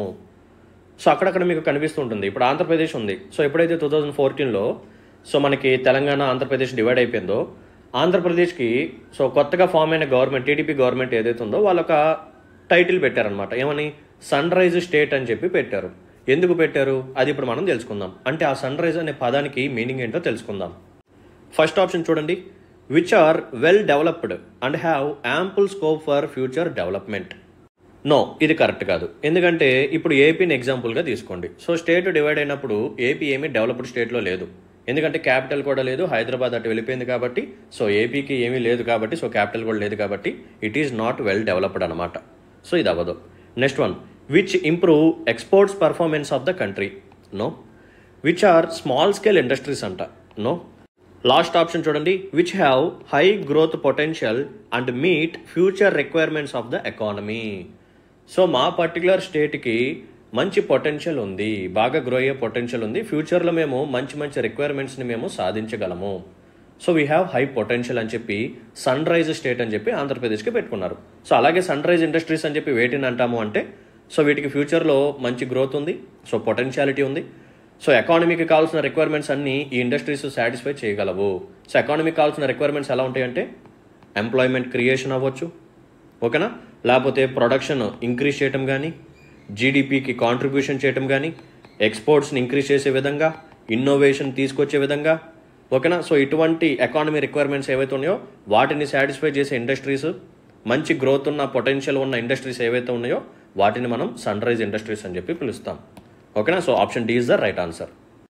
సో అక్కడక్కడ మీకు కనిపిస్తుంటుంది ఇప్పుడు ఆంధ్రప్రదేశ్ ఉంది సో ఎప్పుడైతే టూ థౌజండ్ ఫోర్టీన్లో సో మనకి తెలంగాణ ఆంధ్రప్రదేశ్ డివైడ్ అయిపోయిందో ఆంధ్రప్రదేశ్కి సో కొత్తగా ఫామ్ అయిన గవర్నమెంట్ టీడీపీ గవర్నమెంట్ ఏదైతే ఉందో వాళ్ళొక టైటిల్ పెట్టారనమాట ఏమని సన్ రైజ్ స్టేట్ అని చెప్పి పెట్టారు ఎందుకు పెట్టారు అది ఇప్పుడు మనం తెలుసుకుందాం అంటే ఆ సన్ రైజ్ అనే పదానికి మీనింగ్ ఏంటో తెలుసుకుందాం ఫస్ట్ ఆప్షన్ చూడండి which are well developed and have ample scope for future development no ఇది కరెక్ట్ కాదు ఎందుకంటే ఇప్పుడు ఏపీని ఎగ్జాంపుల్గా తీసుకోండి సో స్టేట్ డివైడ్ అయినప్పుడు ఏపీ ఏమీ డెవలప్డ్ స్టేట్లో లేదు ఎందుకంటే క్యాపిటల్ కూడా లేదు హైదరాబాద్ అటు వెళ్ళిపోయింది కాబట్టి సో ఏపీకి ఏమీ లేదు కాబట్టి సో క్యాపిటల్ కూడా లేదు కాబట్టి it is not well developed అనమాట సో ఇది అవ్వదు next one which improve exports performance of the country no which are small scale industries అంట నో లాస్ట్ ఆప్షన్ చూడండి which have high growth potential and meet future requirements of the economy so మా పర్టికులర్ స్టేట్కి మంచి పొటెన్షియల్ ఉంది బాగా గ్రో అయ్యే పొటెన్షియల్ ఉంది ఫ్యూచర్లో మేము మంచి మంచి రిక్వైర్మెంట్స్ని మేము సాధించగలము so we have high potential అని చెప్పి సన్ రైజ్ స్టేట్ అని చెప్పి ఆంధ్రప్రదేశ్కి పెట్టుకున్నారు సో అలాగే సన్ రైజ్ ఇండస్ట్రీస్ అని చెప్పి వేటిని అంటాము అంటే సో వీటికి ఫ్యూచర్లో మంచి గ్రోత్ ఉంది సో పొటెన్షియాలిటీ ఉంది సో ఎకానమీకి కావాల్సిన రిక్వైర్మెంట్స్ అన్ని ఈ ఇండస్ట్రీస్ సాటిస్ఫై చేయగలవు సో ఎకానమీకి కావాల్సిన రిక్వైర్మెంట్స్ ఎలా ఉంటాయంటే ఎంప్లాయ్మెంట్ క్రియేషన్ అవ్వచ్చు ఓకేనా లేకపోతే ప్రొడక్షన్ ఇంక్రీజ్ చేయటం కానీ జీడిపికి కాంట్రిబ్యూషన్ చేయటం కానీ ఎక్స్పోర్ట్స్ని ఇంక్రీజ్ చేసే విధంగా ఇన్నోవేషన్ తీసుకొచ్చే విధంగా ఓకేనా సో ఇటువంటి ఎకానమీ రిక్వైర్మెంట్స్ ఏవైతే ఉన్నాయో వాటిని సాటిస్ఫై చేసే ఇండస్ట్రీస్ మంచి గ్రోత్ ఉన్న పొటెన్షియల్ ఉన్న ఇండస్ట్రీస్ ఏవైతే ఉన్నాయో వాటిని మనం సన్ రైజ్ ఇండస్ట్రీస్ అని చెప్పి పిలుస్తాం ఓకేనా so option D is the right answer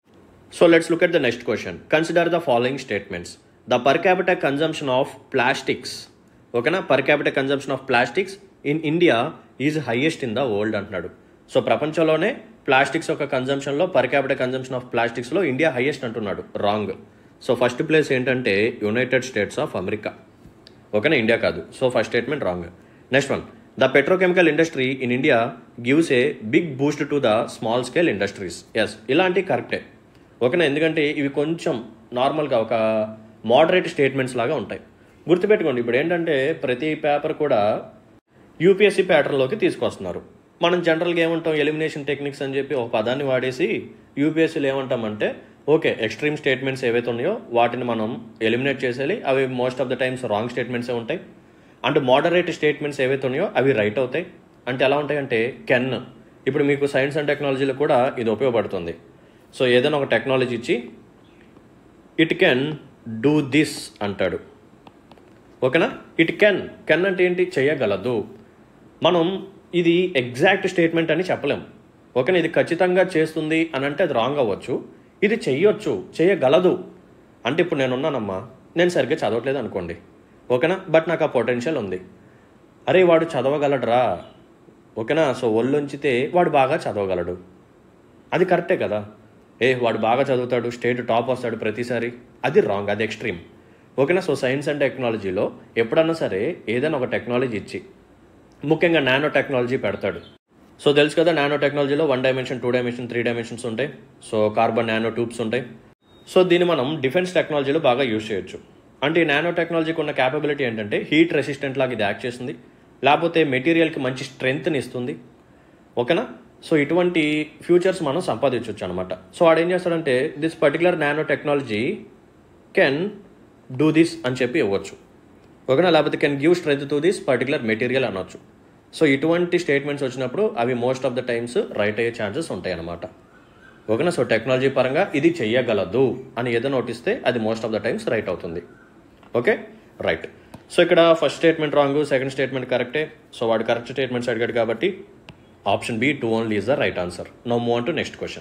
so let's look at the next question consider the following statements the per capita consumption of plastics ఓకేనా per capita consumption of plastics in India is highest in the world అంటున్నాడు సో ప్రపంచంలోనే ప్లాస్టిక్స్ యొక్క కన్జంప్షన్లో పర్ క్యాపిటల్ కన్జంప్షన్ ఆఫ్ ప్లాస్టిక్స్లో ఇండియా హైయెస్ట్ అంటున్నాడు రాంగ్ సో ఫస్ట్ ప్లేస్ ఏంటంటే యునైటెడ్ స్టేట్స్ ఆఫ్ అమెరికా ఓకేనా ఇండియా కాదు so first statement wrong next one the petrochemical industry in India gives a big boost to the small scale industries yes ఇలాంటి కరెక్టే ఓకేనా ఎందుకంటే ఇవి కొంచెం నార్మల్గా ఒక మోడరేట్ స్టేట్మెంట్స్ లాగా ఉంటాయి గుర్తుపెట్టుకోండి ఇప్పుడు ఏంటంటే ప్రతి పేపర్ కూడా యూపీఎస్సీ ప్యాటర్న్లోకి తీసుకొస్తున్నారు మనం జనరల్గా ఏమంటాం ఎలిమినేషన్ టెక్నిక్స్ అని చెప్పి ఒక పదాన్ని వాడేసి యూపీఎస్సీలో ఏమంటామంటే ఓకే ఎక్స్ట్రీమ్ స్టేట్మెంట్స్ ఏవైతే ఉన్నాయో వాటిని మనం ఎలిమినేట్ చేసేయాలి అవి most of the times wrong స్టేట్మెంట్సే ఉంటాయి అండ్ మోడరేట్ స్టేట్మెంట్స్ ఏవైతే ఉన్నాయో అవి రైట్ అవుతాయి అంటే ఎలా ఉంటాయంటే కెన్ ఇప్పుడు మీకు సైన్స్ అండ్ టెక్నాలజీలో కూడా ఇది ఉపయోగపడుతుంది సో ఏదైనా ఒక టెక్నాలజీ ఇచ్చి ఇట్ కెన్ డూ దిస్ అంటాడు ఓకేనా ఇట్ కెన్ కెన్ అంటే ఏంటి చేయగలదు మనం ఇది ఎగ్జాక్ట్ స్టేట్మెంట్ అని చెప్పలేం ఓకేనా ఇది ఖచ్చితంగా చేస్తుంది అని అంటే అది రాంగ్ అవ్వచ్చు ఇది చెయ్యొచ్చు చేయగలదు అంటే ఇప్పుడు నేను ఉన్నానమ్మా నేను సరిగ్గా చదవట్లేదు అనుకోండి ఓకేనా బట్ నాకు ఆ పొటెన్షియల్ ఉంది అరే వాడు చదవగలడరా ఓకేనా సో ఒళ్ళొంచితే వాడు బాగా చదవగలడు అది కరెక్టే కదా ఏ వాడు బాగా చదువుతాడు స్టేట్ టాప్ వస్తాడు ప్రతిసారి అది రాంగ్ అది ఎక్స్ట్రీమ్ ఓకేనా సో సైన్స్ అండ్ టెక్నాలజీలో ఎప్పుడన్నా సరే ఏదైనా ఒక టెక్నాలజీ ఇచ్చి ముఖ్యంగా నానో టెక్నాలజీ పెడతాడు సో తెలుసు కదా నానో టెక్నాలజీలో one dimension two dimension three dimensions ఉంటాయి సో కార్బన్ నానో ట్యూబ్స్ ఉంటాయి సో దీన్ని మనం డిఫెన్స్ టెక్నాలజీలో బాగా యూజ్ చేయొచ్చు అంటే ఈ నానో టెక్నాలజీకి ఉన్న క్యాపబిలిటీ ఏంటంటే హీట్ రెసిస్టెంట్ లాగా ఇది యాక్ట్ చేస్తుంది లేకపోతే మెటీరియల్కి మంచి స్ట్రెంగ్త్ని ఇస్తుంది ఓకేనా సో ఇటువంటి ఫ్యూచర్స్ మనం సంపాదించవచ్చు అనమాట సో వాడు ఏం చేస్తాడంటే this particular nano technology can do this అని చెప్పి ఇవ్వచ్చు ఓకేనా లేకపోతే can give strength to this particular material అనొచ్చు సో ఇటువంటి స్టేట్మెంట్స్ వచ్చినప్పుడు అవి most of the times right అయ్యే ఛాన్సెస్ ఉంటాయి అనమాట ఓకేనా సో టెక్నాలజీ పరంగా ఇది చెయ్యగలదు అని ఏదో నోటిస్తే అది most of the times right అవుతుంది ఓకే రైట్ సో ఇక్కడ first statement wrong second statement కరెక్టే సో వాడు కరెక్ట్ స్టేట్మెంట్స్ అడిగాడు కాబట్టి option B two only is the right answer no move to next question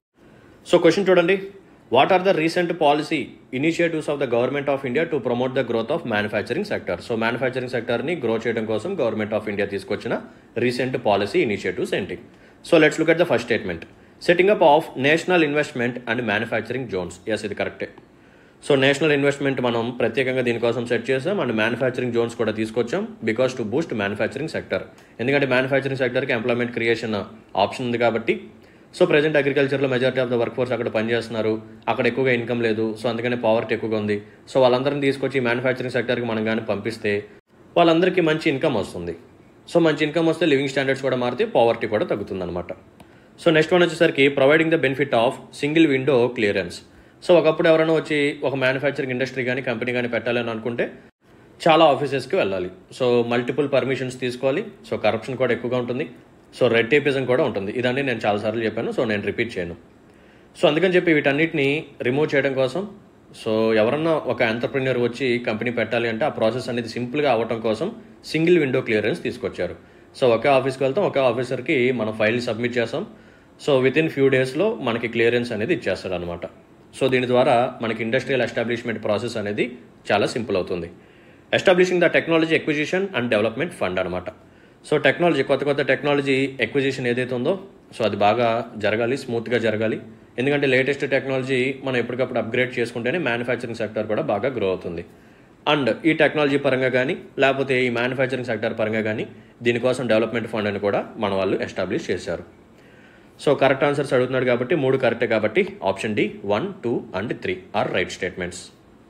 so question చూడండి what are the recent policy initiatives of the government of India to promote the growth of manufacturing sector so manufacturing సెక్టర్ని గ్రో చేయడం కోసం గవర్నమెంట్ ఆఫ్ ఇండియా తీసుకొచ్చిన రీసెంట్ పాలసీ ఇనిషియేటివ్స్ ఏంటి so let's look at the first statement setting up of national investment and manufacturing zones yes ఇది కరెక్టే సో నేషనల్ ఇన్వెస్ట్మెంట్ మనం ప్రత్యేకంగా దీనికోసం సెట్ చేసాం అండ్ మ్యానుఫ్యాక్చరింగ్ జోన్స్ కూడా తీసుకొచ్చాం because to boost manufacturing sector ఎందుకంటే మ్యానుఫ్యాక్చరింగ్ సెక్టర్కి ఎంప్లాయ్మెంట్ క్రియేషన్ ఆప్షన్ ఉంది కాబట్టి సో ప్రజెంట్ అగ్రికల్చర్లో majority of the work force అక్కడ పనిచేస్తున్నారు అక్కడ ఎక్కువగా ఇన్కమ్ లేదు సో అందుకనే పావర్టీ ఎక్కువగా ఉంది సో వాళ్ళందరిని తీసుకొచ్చి మ్యానుఫ్యాక్చరింగ్ సెక్టర్కి మనం కానీ పంపిస్తే వాళ్ళందరికీ మంచి ఇన్కమ్ వస్తుంది సో మంచి ఇన్కమ్ వస్తే లివింగ్ స్టాండర్డ్స్ కూడా మారితే పావర్టీ కూడా తగ్గుతుంది అనమాట సో నెక్స్ట్ వన్ వచ్చేసరికి providing the benefit of single window clearance so ఒకప్పుడు ఎవరైనా వచ్చి ఒక మ్యానుఫ్యాక్చరింగ్ ఇండస్ట్రీ కానీ కంపెనీ కానీ పెట్టాలని అనుకుంటే చాలా ఆఫీసెస్కి వెళ్ళాలి సో మల్టిపుల్ పర్మిషన్స్ తీసుకోవాలి సో కరప్షన్ కూడా ఎక్కువగా ఉంటుంది సో రెడ్ టేపిజం కూడా ఉంటుంది ఇదన్నీ నేను చాలాసార్లు చెప్పాను సో నేను రిపీట్ చేయను సో అందుకని చెప్పి వీటన్నిటిని రిమూవ్ చేయడం కోసం సో ఎవరన్నా ఒక ఎంటర్ప్రినర్ వచ్చి కంపెనీ పెట్టాలి అంటే ఆ ప్రాసెస్ అనేది సింపుల్గా అవ్వటం కోసం సింగిల్ విండో క్లియరెన్స్ తీసుకొచ్చారు సో ఒకే ఆఫీస్కి వెళ్తాం ఒకే ఆఫీసర్కి మనం ఫైల్ సబ్మిట్ చేస్తాం సో విత్ ఇన్ ఫ్యూ డేస్లో మనకి క్లియరెన్స్ అనేది ఇచ్చేస్తాడు అనమాట సో దీని ద్వారా మనకి ఇండస్ట్రియల్ ఎస్టాబ్లిష్మెంట్ ప్రాసెస్ అనేది చాలా సింపుల్ అవుతుంది establishing the technology acquisition and development fund అనమాట సో టెక్నాలజీ కొత్త కొత్త టెక్నాలజీ ఎక్విజిషన్ ఏదైతే ఉందో సో అది బాగా జరగాలి స్మూత్గా జరగాలి ఎందుకంటే లేటెస్ట్ టెక్నాలజీ మనం ఎప్పటికప్పుడు అప్గ్రేడ్ చేసుకుంటేనే మ్యానుఫ్యాక్చరింగ్ సెక్టర్ కూడా బాగా గ్రో అవుతుంది అండ్ ఈ టెక్నాలజీ పరంగా కానీ లేకపోతే ఈ మ్యానుఫ్యాక్చరింగ్ సెక్టర్ పరంగా కానీ దీనికోసం డెవలప్మెంట్ ఫండ్ అని కూడా మన వాళ్ళు ఎస్టాబ్లిష్ చేశారు సో కరెక్ట్ ఆన్సర్స్ అడుగుతున్నాడు కాబట్టి మూడు కరెక్టే కాబట్టి option D one two and three are right statements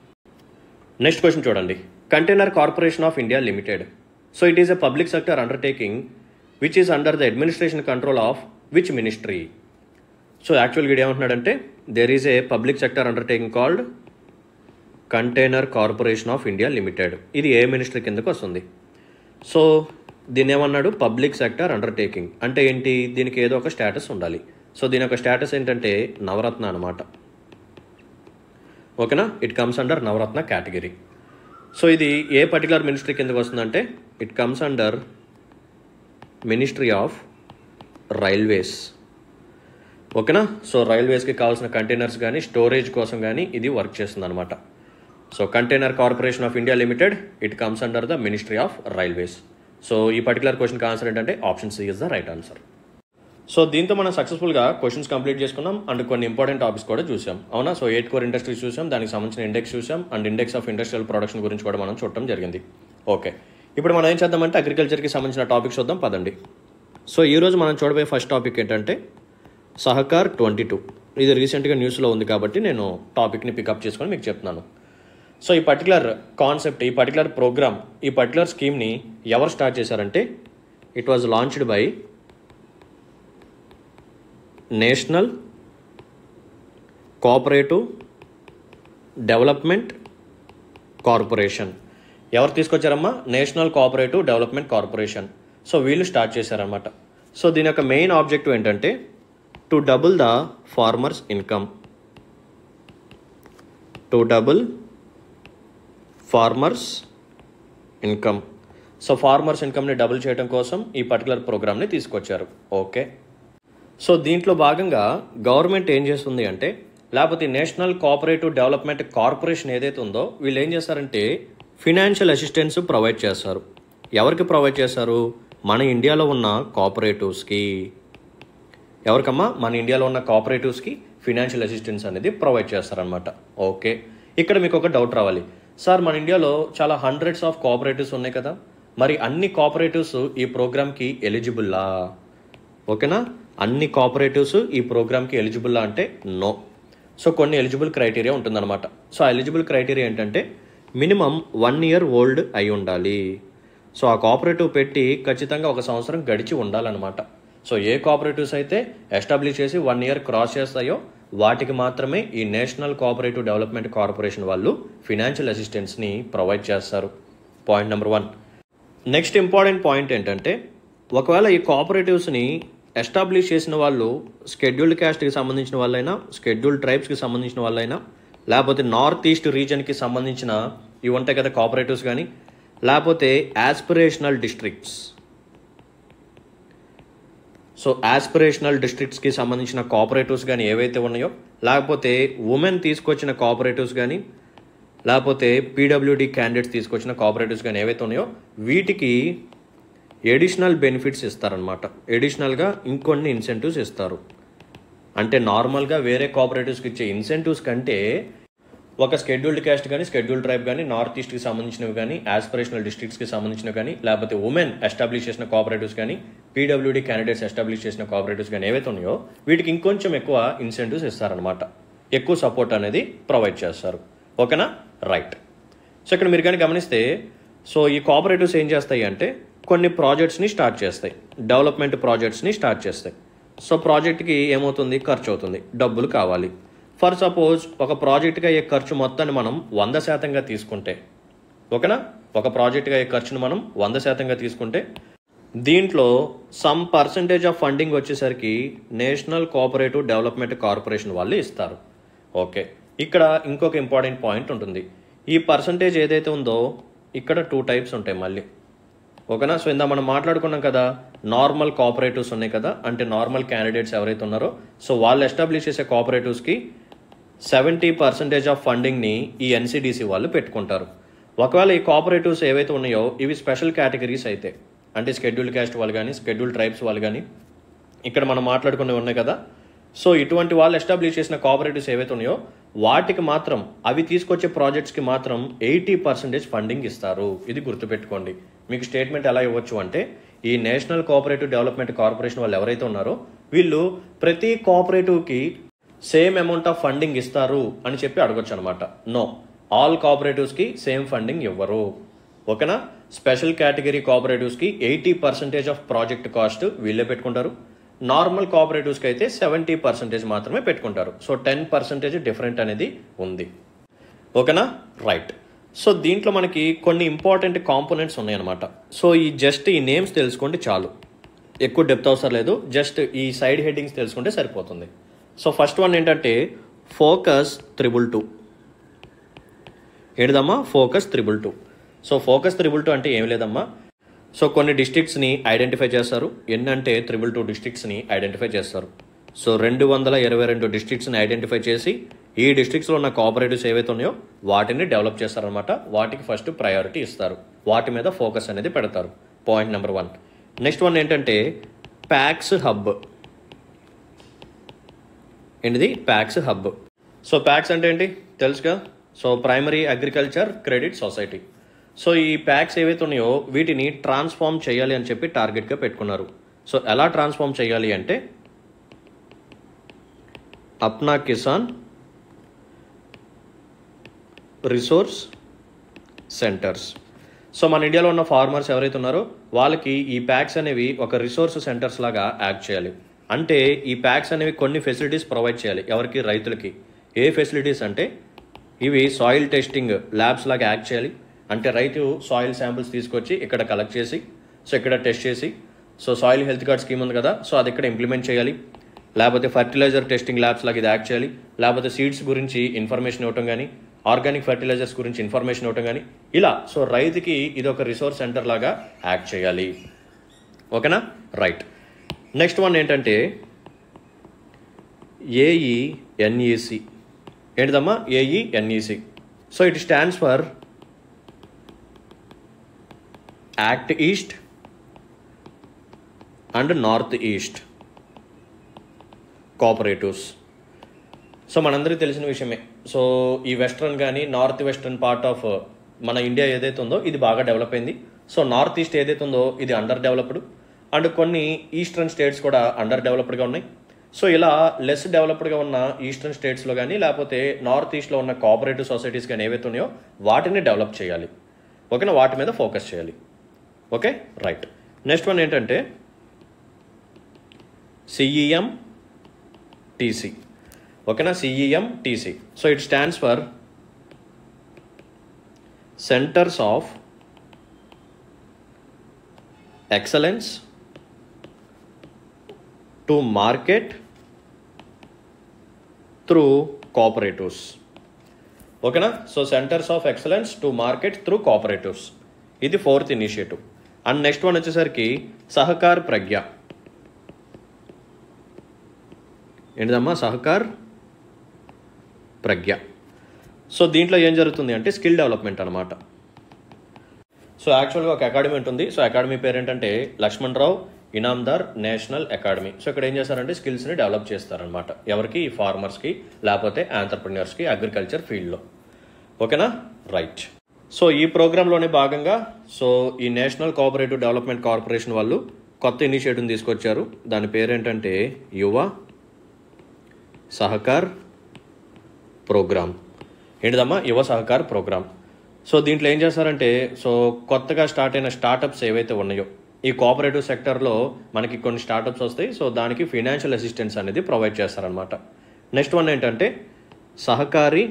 next question చూడండి container corporation of India limited so it is a public sector undertaking which is under the administration control of which ministry so యాక్చువల్గా ఇది ఏమంటున్నాడంటే there is a public sector undertaking called container corporation of India limited ఇది ఏ మినిస్ట్రీ కిందకు వస్తుంది సో దీని ఏమన్నాడు పబ్లిక్ సెక్టర్ అండర్టేకింగ్ అంటే ఏంటి దీనికి ఏదో ఒక స్టేటస్ ఉండాలి సో దీని యొక్క స్టేటస్ ఏంటంటే నవరత్న అనమాట ఓకేనా it comes under Navratna category so ఇది ఏ పర్టికులర్ మినిస్ట్రీ కిందకు వస్తుందంటే it comes under ministry of railways ఓకేనా సో రైల్వేస్కి కావాల్సిన కంటైనర్స్ కానీ స్టోరేజ్ కోసం కానీ ఇది వర్క్ చేస్తుంది అనమాట so container corporation of India limited it comes under the ministry of railways so ఈ పర్టికులర్ క్వశ్చన్కి ఆన్సర్ ఏంటంటే option C is the right answer so దీంతో మనం సక్సెస్ఫుల్గా క్వశ్చన్స్ కంప్లీట్ చేసుకున్నాం అండ్ కొన్ని ఇంపార్టెంట్ టాపిక్స్ కూడా చూసాం అవునా సో ఎయిట్ కోర్ ఇండస్ట్రీస్ చూసాం దానికి సంబంధించిన ఇండెక్స్ చూసాం and index of industrial production గురించి కూడా మనం చూడటం జరిగింది ఓకే ఇప్పుడు మనం ఏం చేద్దామంటే అగ్రికల్చర్కి సంబంధించిన టాపిక్స్ చూద్దాం పదండి సో ఈరోజు మనం చూడబోయే ఫస్ట్ టాపిక్ ఏంటంటే సహకార్ ట్వంటీ టూ ఇది రీసెంట్గా న్యూస్లో ఉంది కాబట్టి నేను టాపిక్ని పికప్ చేసుకొని మీకు చెప్తున్నాను సో ఈ పర్టికులర్ కాన్సెప్ట్ ఈ పర్టికులర్ ప్రోగ్రామ్ ఈ పర్టికులర్ స్కీమ్ని ఎవరు స్టార్ట్ చేశారంటే it was launched by national cooperative development corporation ఎవరు తీసుకొచ్చారమ్మా national cooperative development corporation so వీళ్ళు స్టార్ట్ చేశారన్నమాట సో దీని యొక్క మెయిన్ ఆబ్జెక్టివ్ ఏంటంటే to double the farmers income to double farmers income so farmers ఇన్కమ్ని డబుల్ చేయడం కోసం ఈ పర్టికులర్ ప్రోగ్రామ్ని తీసుకొచ్చారు ఓకే సో దీంట్లో భాగంగా గవర్నమెంట్ ఏం చేస్తుంది అంటే లేకపోతే నేషనల్ కోఆపరేటివ్ డెవలప్మెంట్ కార్పొరేషన్ ఏదైతే ఉందో వీళ్ళు ఏం చేస్తారంటే ఫినాన్షియల్ అసిస్టెన్స్ ప్రొవైడ్ చేస్తారు ఎవరికి ప్రొవైడ్ చేస్తారు మన ఇండియాలో ఉన్న కోఆపరేటివ్స్కి ఎవరికమ్మా మన ఇండియాలో ఉన్న కోఆపరేటివ్స్కి ఫినాన్షియల్ అసిస్టెన్స్ అనేది ప్రొవైడ్ చేస్తారనమాట ఓకే ఇక్కడ మీకు ఒక డౌట్ రావాలి సార్ మన ఇండియాలో చాలా హండ్రెడ్స్ ఆఫ్ కోఆపరేటివ్స్ ఉన్నాయి కదా మరి అన్ని కోఆపరేటివ్స్ ఈ ప్రోగ్రామ్కి ఎలిజిబుల్లా ఓకేనా అన్ని కోఆపరేటివ్స్ ఈ ప్రోగ్రామ్కి ఎలిజిబుల్లా అంటే నో సో కొన్ని ఎలిజిబుల్ క్రైటీరియా ఉంటుందన్నమాట సో ఆ ఎలిజిబుల్ క్రైటీరియా ఏంటంటే మినిమం వన్ ఇయర్ ఓల్డ్ అయి ఉండాలి సో ఆ కోఆపరేటివ్ పెట్టి ఖచ్చితంగా ఒక సంవత్సరం గడిచి ఉండాలన్నమాట సో ఏ కోఆపరేటివ్స్ అయితే ఎస్టాబ్లిష్ చేసి వన్ ఇయర్ క్రాస్ చేస్తాయో వాటికి మాత్రమే ఈ నేషనల్ కోఆపరేటివ్ డెవలప్మెంట్ కార్పొరేషన్ వాళ్ళు ఫినాన్షియల్ అసిస్టెన్స్ని ప్రొవైడ్ చేస్తారు point number one next important point ఏంటంటే ఒకవేళ ఈ కోఆపరేటివ్స్ని ఎస్టాబ్లిష్ చేసిన వాళ్ళు స్కెడ్యూల్డ్ క్యాస్ట్కి సంబంధించిన వాళ్ళైనా స్కెడ్యూల్డ్ ట్రైబ్స్కి సంబంధించిన వాళ్ళైనా లేకపోతే నార్త్ ఈస్ట్ రీజన్కి సంబంధించిన ఇవి ఉంటాయి కదా కోఆపరేటివ్స్ కానీ లేకపోతే యాస్పిరేషనల్ డిస్ట్రిక్ట్స్ సో యాస్పిరేషనల్ డిస్ట్రిక్ట్స్కి సంబంధించిన కోఆపరేటివ్స్ కానీ ఏవైతే ఉన్నాయో లేకపోతే ఉమెన్ తీసుకొచ్చిన కోఆపరేటివ్స్ కానీ లేకపోతే పీడబ్ల్యూడి క్యాండిడేట్స్ తీసుకొచ్చిన కోఆపరేటివ్స్ కానీ ఏవైతే ఉన్నాయో వీటికి ఎడిషనల్ బెనిఫిట్స్ ఇస్తారనమాట ఎడిషనల్గా ఇంకొన్ని ఇన్సెంటివ్స్ ఇస్తారు అంటే నార్మల్గా వేరే కోఆపరేటివ్స్కి ఇచ్చే ఇన్సెంటివ్స్ కంటే ఒక స్కెడ్యూల్డ్ క్యాస్ట్ కానీ స్కెడ్యూల్డ్ ట్రైబ్ కానీ నార్త్ ఈస్ట్కి సంబంధించినవి కానీ ఆస్పిరేషనల్ డిస్ట్రిక్ట్స్కి సంబంధించినవి కానీ లేకపోతే ఉమెన్ ఎస్టాబ్లిష్ చేసిన కోఆపరేటివ్స్ కానీ పీడబ్ల్యూడి క్యాండిడేట్స్ ఎస్టాబ్లిష్ చేసిన కోఆపరేటివ్స్ కానీ ఏవైతే ఉన్నాయో వీటికి ఇంకొంచెం ఎక్కువ ఇన్సెంటివ్స్ ఇస్తారనమాట ఎక్కువ సపోర్ట్ అనేది ప్రొవైడ్ చేస్తారు ఓకేనా రైట్ సో ఇక్కడ మీరు కానీ గమనిస్తే సో ఈ కోఆపరేటివ్స్ ఏం చేస్తాయి అంటే కొన్ని ప్రాజెక్ట్స్ని స్టార్ట్ చేస్తాయి డెవలప్మెంట్ ప్రాజెక్ట్స్ని స్టార్ట్ చేస్తాయి సో ప్రాజెక్ట్కి ఏమవుతుంది ఖర్చు అవుతుంది డబ్బులు కావాలి ఫర్ సపోజ్ ఒక ప్రాజెక్ట్కి అయ్యే ఖర్చు మొత్తాన్ని మనం వంద శాతంగా తీసుకుంటే ఓకేనా ఒక ప్రాజెక్ట్కి అయ్యే ఖర్చును మనం వంద శాతంగా తీసుకుంటే దీంట్లో సమ్ పర్సంటేజ్ ఆఫ్ ఫండింగ్ వచ్చేసరికి నేషనల్ కోఆపరేటివ్ డెవలప్మెంట్ కార్పొరేషన్ వాళ్ళు ఇస్తారు ఓకే ఇక్కడ ఇంకొక ఇంపార్టెంట్ పాయింట్ ఉంటుంది ఈ పర్సంటేజ్ ఏదైతే ఉందో ఇక్కడ టూ టైప్స్ ఉంటాయి మళ్ళీ ఓకేనా సో ఇందా మనం మాట్లాడుకున్నాం కదా నార్మల్ కోఆపరేటివ్స్ ఉన్నాయి కదా అంటే నార్మల్ క్యాండిడేట్స్ ఎవరైతే ఉన్నారో సో వాళ్ళు ఎస్టాబ్లిష్ చేసే కోఆపరేటివ్స్కి సెవెంటీ పర్సెంటేజ్ ఆఫ్ ఫండింగ్ని ఈ ఎన్సిడిసి వాళ్ళు పెట్టుకుంటారు ఒకవేళ ఈ కోఆపరేటివ్స్ ఏవైతే ఉన్నాయో ఇవి స్పెషల్ కేటగిరీస్ అయితే అంటే స్కెడ్యూల్ క్యాస్ట్ వాళ్ళు కానీ స్కెడ్యూల్ ట్రైబ్స్ వాళ్ళు కానీ ఇక్కడ మనం మాట్లాడుకునే ఉన్నాయి కదా సో ఇటువంటి వాళ్ళు ఎస్టాబ్లిష్ చేసిన కోఆపరేటివ్స్ ఏవైతే ఉన్నాయో వాటికి మాత్రం అవి తీసుకొచ్చే ప్రాజెక్ట్స్కి మాత్రం ఎయిటీ పర్సెంటేజ్ ఫండింగ్ ఇస్తారు ఇది గుర్తుపెట్టుకోండి మీకు స్టేట్మెంట్ ఎలా ఇవ్వచ్చు అంటే ఈ నేషనల్ కోఆపరేటివ్ డెవలప్మెంట్ కార్పొరేషన్ వాళ్ళు ఎవరైతే ఉన్నారో వీళ్ళు ప్రతి కోఆపరేటివ్కి సేమ్ అమౌంట్ ఆఫ్ ఫండింగ్ ఇస్తారు అని చెప్పి అడగొచ్చు అనమాట నో ఆల్ కోఆపరేటివ్స్కి సేమ్ ఫండింగ్ ఇవ్వరు ఓకేనా స్పెషల్ కేటగిరీ కోఆపరేటివ్స్కి eighty percentage of project cost వీళ్ళే పెట్టుకుంటారు నార్మల్ కోఆపరేటివ్స్కి అయితే సెవెంటీ పర్సెంటేజ్ మాత్రమే పెట్టుకుంటారు సో టెన్ పర్సెంటేజ్ డిఫరెంట్ అనేది ఉంది ఓకేనా రైట్ సో దీంట్లో మనకి కొన్ని ఇంపార్టెంట్ కాంపోనెంట్స్ ఉన్నాయన్నమాట సో ఈ జస్ట్ ఈ నేమ్స్ తెలుసుకోండి చాలు ఎక్కువ డెప్త్ అవసరం లేదు జస్ట్ ఈ సైడ్ హెడ్డింగ్స్ తెలుసుకుంటే సరిపోతుంది సో ఫస్ట్ వన్ ఏంటంటే ఫోకస్ త్రిబుల్ టూ ఏంటిదమ్మా focus triple two so focus triple two అంటే ఏం లేదమ్మా సో కొన్ని డిస్ట్రిక్ట్స్ని ఐడెంటిఫై చేస్తారు ఎన్నంటే త్రిబుల్ టూ డిస్ట్రిక్ట్స్ని ఐడెంటిఫై చేస్తారు సో రెండు వందల ఇరవై రెండు డిస్ట్రిక్ట్స్ని ఐడెంటిఫై చేసి ఈ డిస్ట్రిక్ట్స్లో ఉన్న కోఆపరేటివ్స్ ఏవైతే ఉన్నాయో వాటిని డెవలప్ చేస్తారనమాట వాటికి ఫస్ట్ ప్రయారిటీ ఇస్తారు వాటి మీద ఫోకస్ అనేది పెడతారు point number one next one ఏంటంటే ప్యాక్స్ హబ్ ఏంటిది ప్యాక్స్ హబ్ సో ప్యాక్స్ అంటే ఏంటి తెలుసుగా so primary agriculture credit society so ఈ ప్యాక్స్ ఏవైతే ఉన్నాయో వీటిని ట్రాన్స్ఫార్మ్ చేయాలి అని చెప్పి టార్గెట్గా పెట్టుకున్నారు సో ఎలా ట్రాన్స్ఫార్మ్ చేయాలి అంటే Apna Kisan resource centres so మన ఇండియాలో ఉన్న ఫార్మర్స్ ఎవరైతే ఉన్నారో వాళ్ళకి ఈ ప్యాక్స్ అనేవి ఒక రిసోర్స్ సెంటర్స్ లాగా యాక్ట్ చేయాలి అంటే ఈ ప్యాక్స్ అనేవి కొన్ని ఫెసిలిటీస్ ప్రొవైడ్ చేయాలి ఎవరికి రైతులకి ఏ ఫెసిలిటీస్ అంటే ఇవి సాయిల్ టెస్టింగ్ ల్యాబ్స్ లాగా యాక్ట్ చేయాలి అంటే రైతు సాయిల్ శాంపిల్స్ తీసుకొచ్చి ఇక్కడ కలెక్ట్ చేసి సో ఇక్కడ టెస్ట్ చేసి so soil health card scheme ఉంది కదా సో అది ఇక్కడ ఇంప్లిమెంట్ చేయాలి లేకపోతే ఫర్టిలైజర్ టెస్టింగ్ ల్యాబ్స్ లాగా ఇది యాక్ట్ చేయాలి లేకపోతే సీడ్స్ గురించి ఇన్ఫర్మేషన్ ఇవ్వటం కానీ ఆర్గానిక్ ఫర్టిలైజర్స్ గురించి ఇన్ఫర్మేషన్ ఇవ్వటం కానీ ఇలా సో రైతుకి ఇది ఒక రిసోర్స్ సెంటర్ లాగా యాక్ట్ చేయాలి ఓకేనా రైట్ నెక్స్ట్ వన్ ఏంటంటే ఏఈ ఎన్ఈసి ఏంటిదమ్మా AE NEC so it stands for act east and north east cooperatives so మనందరికీ తెలిసిన విషయమే సో ఈ వెస్ట్రన్ కానీ నార్త్ వెస్ట్రన్ పార్ట్ ఆఫ్ మన ఇండియా ఏదైతే ఉందో ఇది బాగా డెవలప్ అయింది సో నార్త్ ఈస్ట్ ఏదైతే ఉందో ఇది అండర్ డెవలప్డ్ అండ్ కొన్ని ఈస్టర్న్ స్టేట్స్ కూడా అండర్ డెవలప్డ్గా ఉన్నాయి సో ఇలా లెస్ డెవలప్డ్గా ఉన్న ఈస్టర్న్ స్టేట్స్లో కానీ లేకపోతే నార్త్ ఈస్ట్లో ఉన్న కోఆపరేటివ్ సొసైటీస్ కానీ ఏవైతే ఉన్నాయో వాటిని డెవలప్ చేయాలి ఓకేనా వాటి మీద ఫోకస్ చేయాలి ఓకే రైట్ నెక్స్ట్ వన్ ఏంటంటే సిఈఎం టీసీ ఓకేనా CEM TC so it stands for centres of excellence to market through cooperatives ఓకేనా so centres of excellence to market through cooperatives ఇది fourth initiative and next one వచ్చేసరికి సహకార్ ప్రజ్ఞ ఏంటిదమ్మా సహకార్ ప్రజ్ఞ సో దీంట్లో ఏం జరుగుతుంది అంటే స్కిల్ డెవలప్మెంట్ అనమాట సో యాక్చువల్గా ఒక అకాడమీ ఉంటుంది సో అకాడమీ పేరు ఏంటంటే Lakshman Rao Inamdar national academy so ఇక్కడ ఏం చేస్తారంటే స్కిల్స్ని డెవలప్ చేస్తారనమాట ఎవరికి ఈ ఫార్మర్స్కి లేకపోతే ఆంటర్ప్రినర్స్కి అగ్రికల్చర్ ఫీల్డ్లో ఓకేనా రైట్ సో ఈ ప్రోగ్రాంలోనే భాగంగా సో ఈ నేషనల్ కోఆపరేటివ్ డెవలప్మెంట్ కార్పొరేషన్ వాళ్ళు కొత్త ఇనిషియేటివ్ తీసుకొచ్చారు దాని పేరేంటంటే యువ సహకార్ ప్రోగ్రామ్ ఏంటిదమ్మా యువ సహకార్ ప్రోగ్రామ్ సో దీంట్లో ఏం చేస్తారంటే సో కొత్తగా స్టార్ట్ అయిన స్టార్టప్స్ ఏవైతే ఉన్నాయో ఈ కోఆపరేటివ్ సెక్టర్లో మనకి కొన్ని స్టార్టప్స్ వస్తాయి సో దానికి ఫినాన్షియల్ అసిస్టెన్స్ అనేది ప్రొవైడ్ చేస్తారనమాట నెక్స్ట్ వన్ ఏంటంటే సహకారి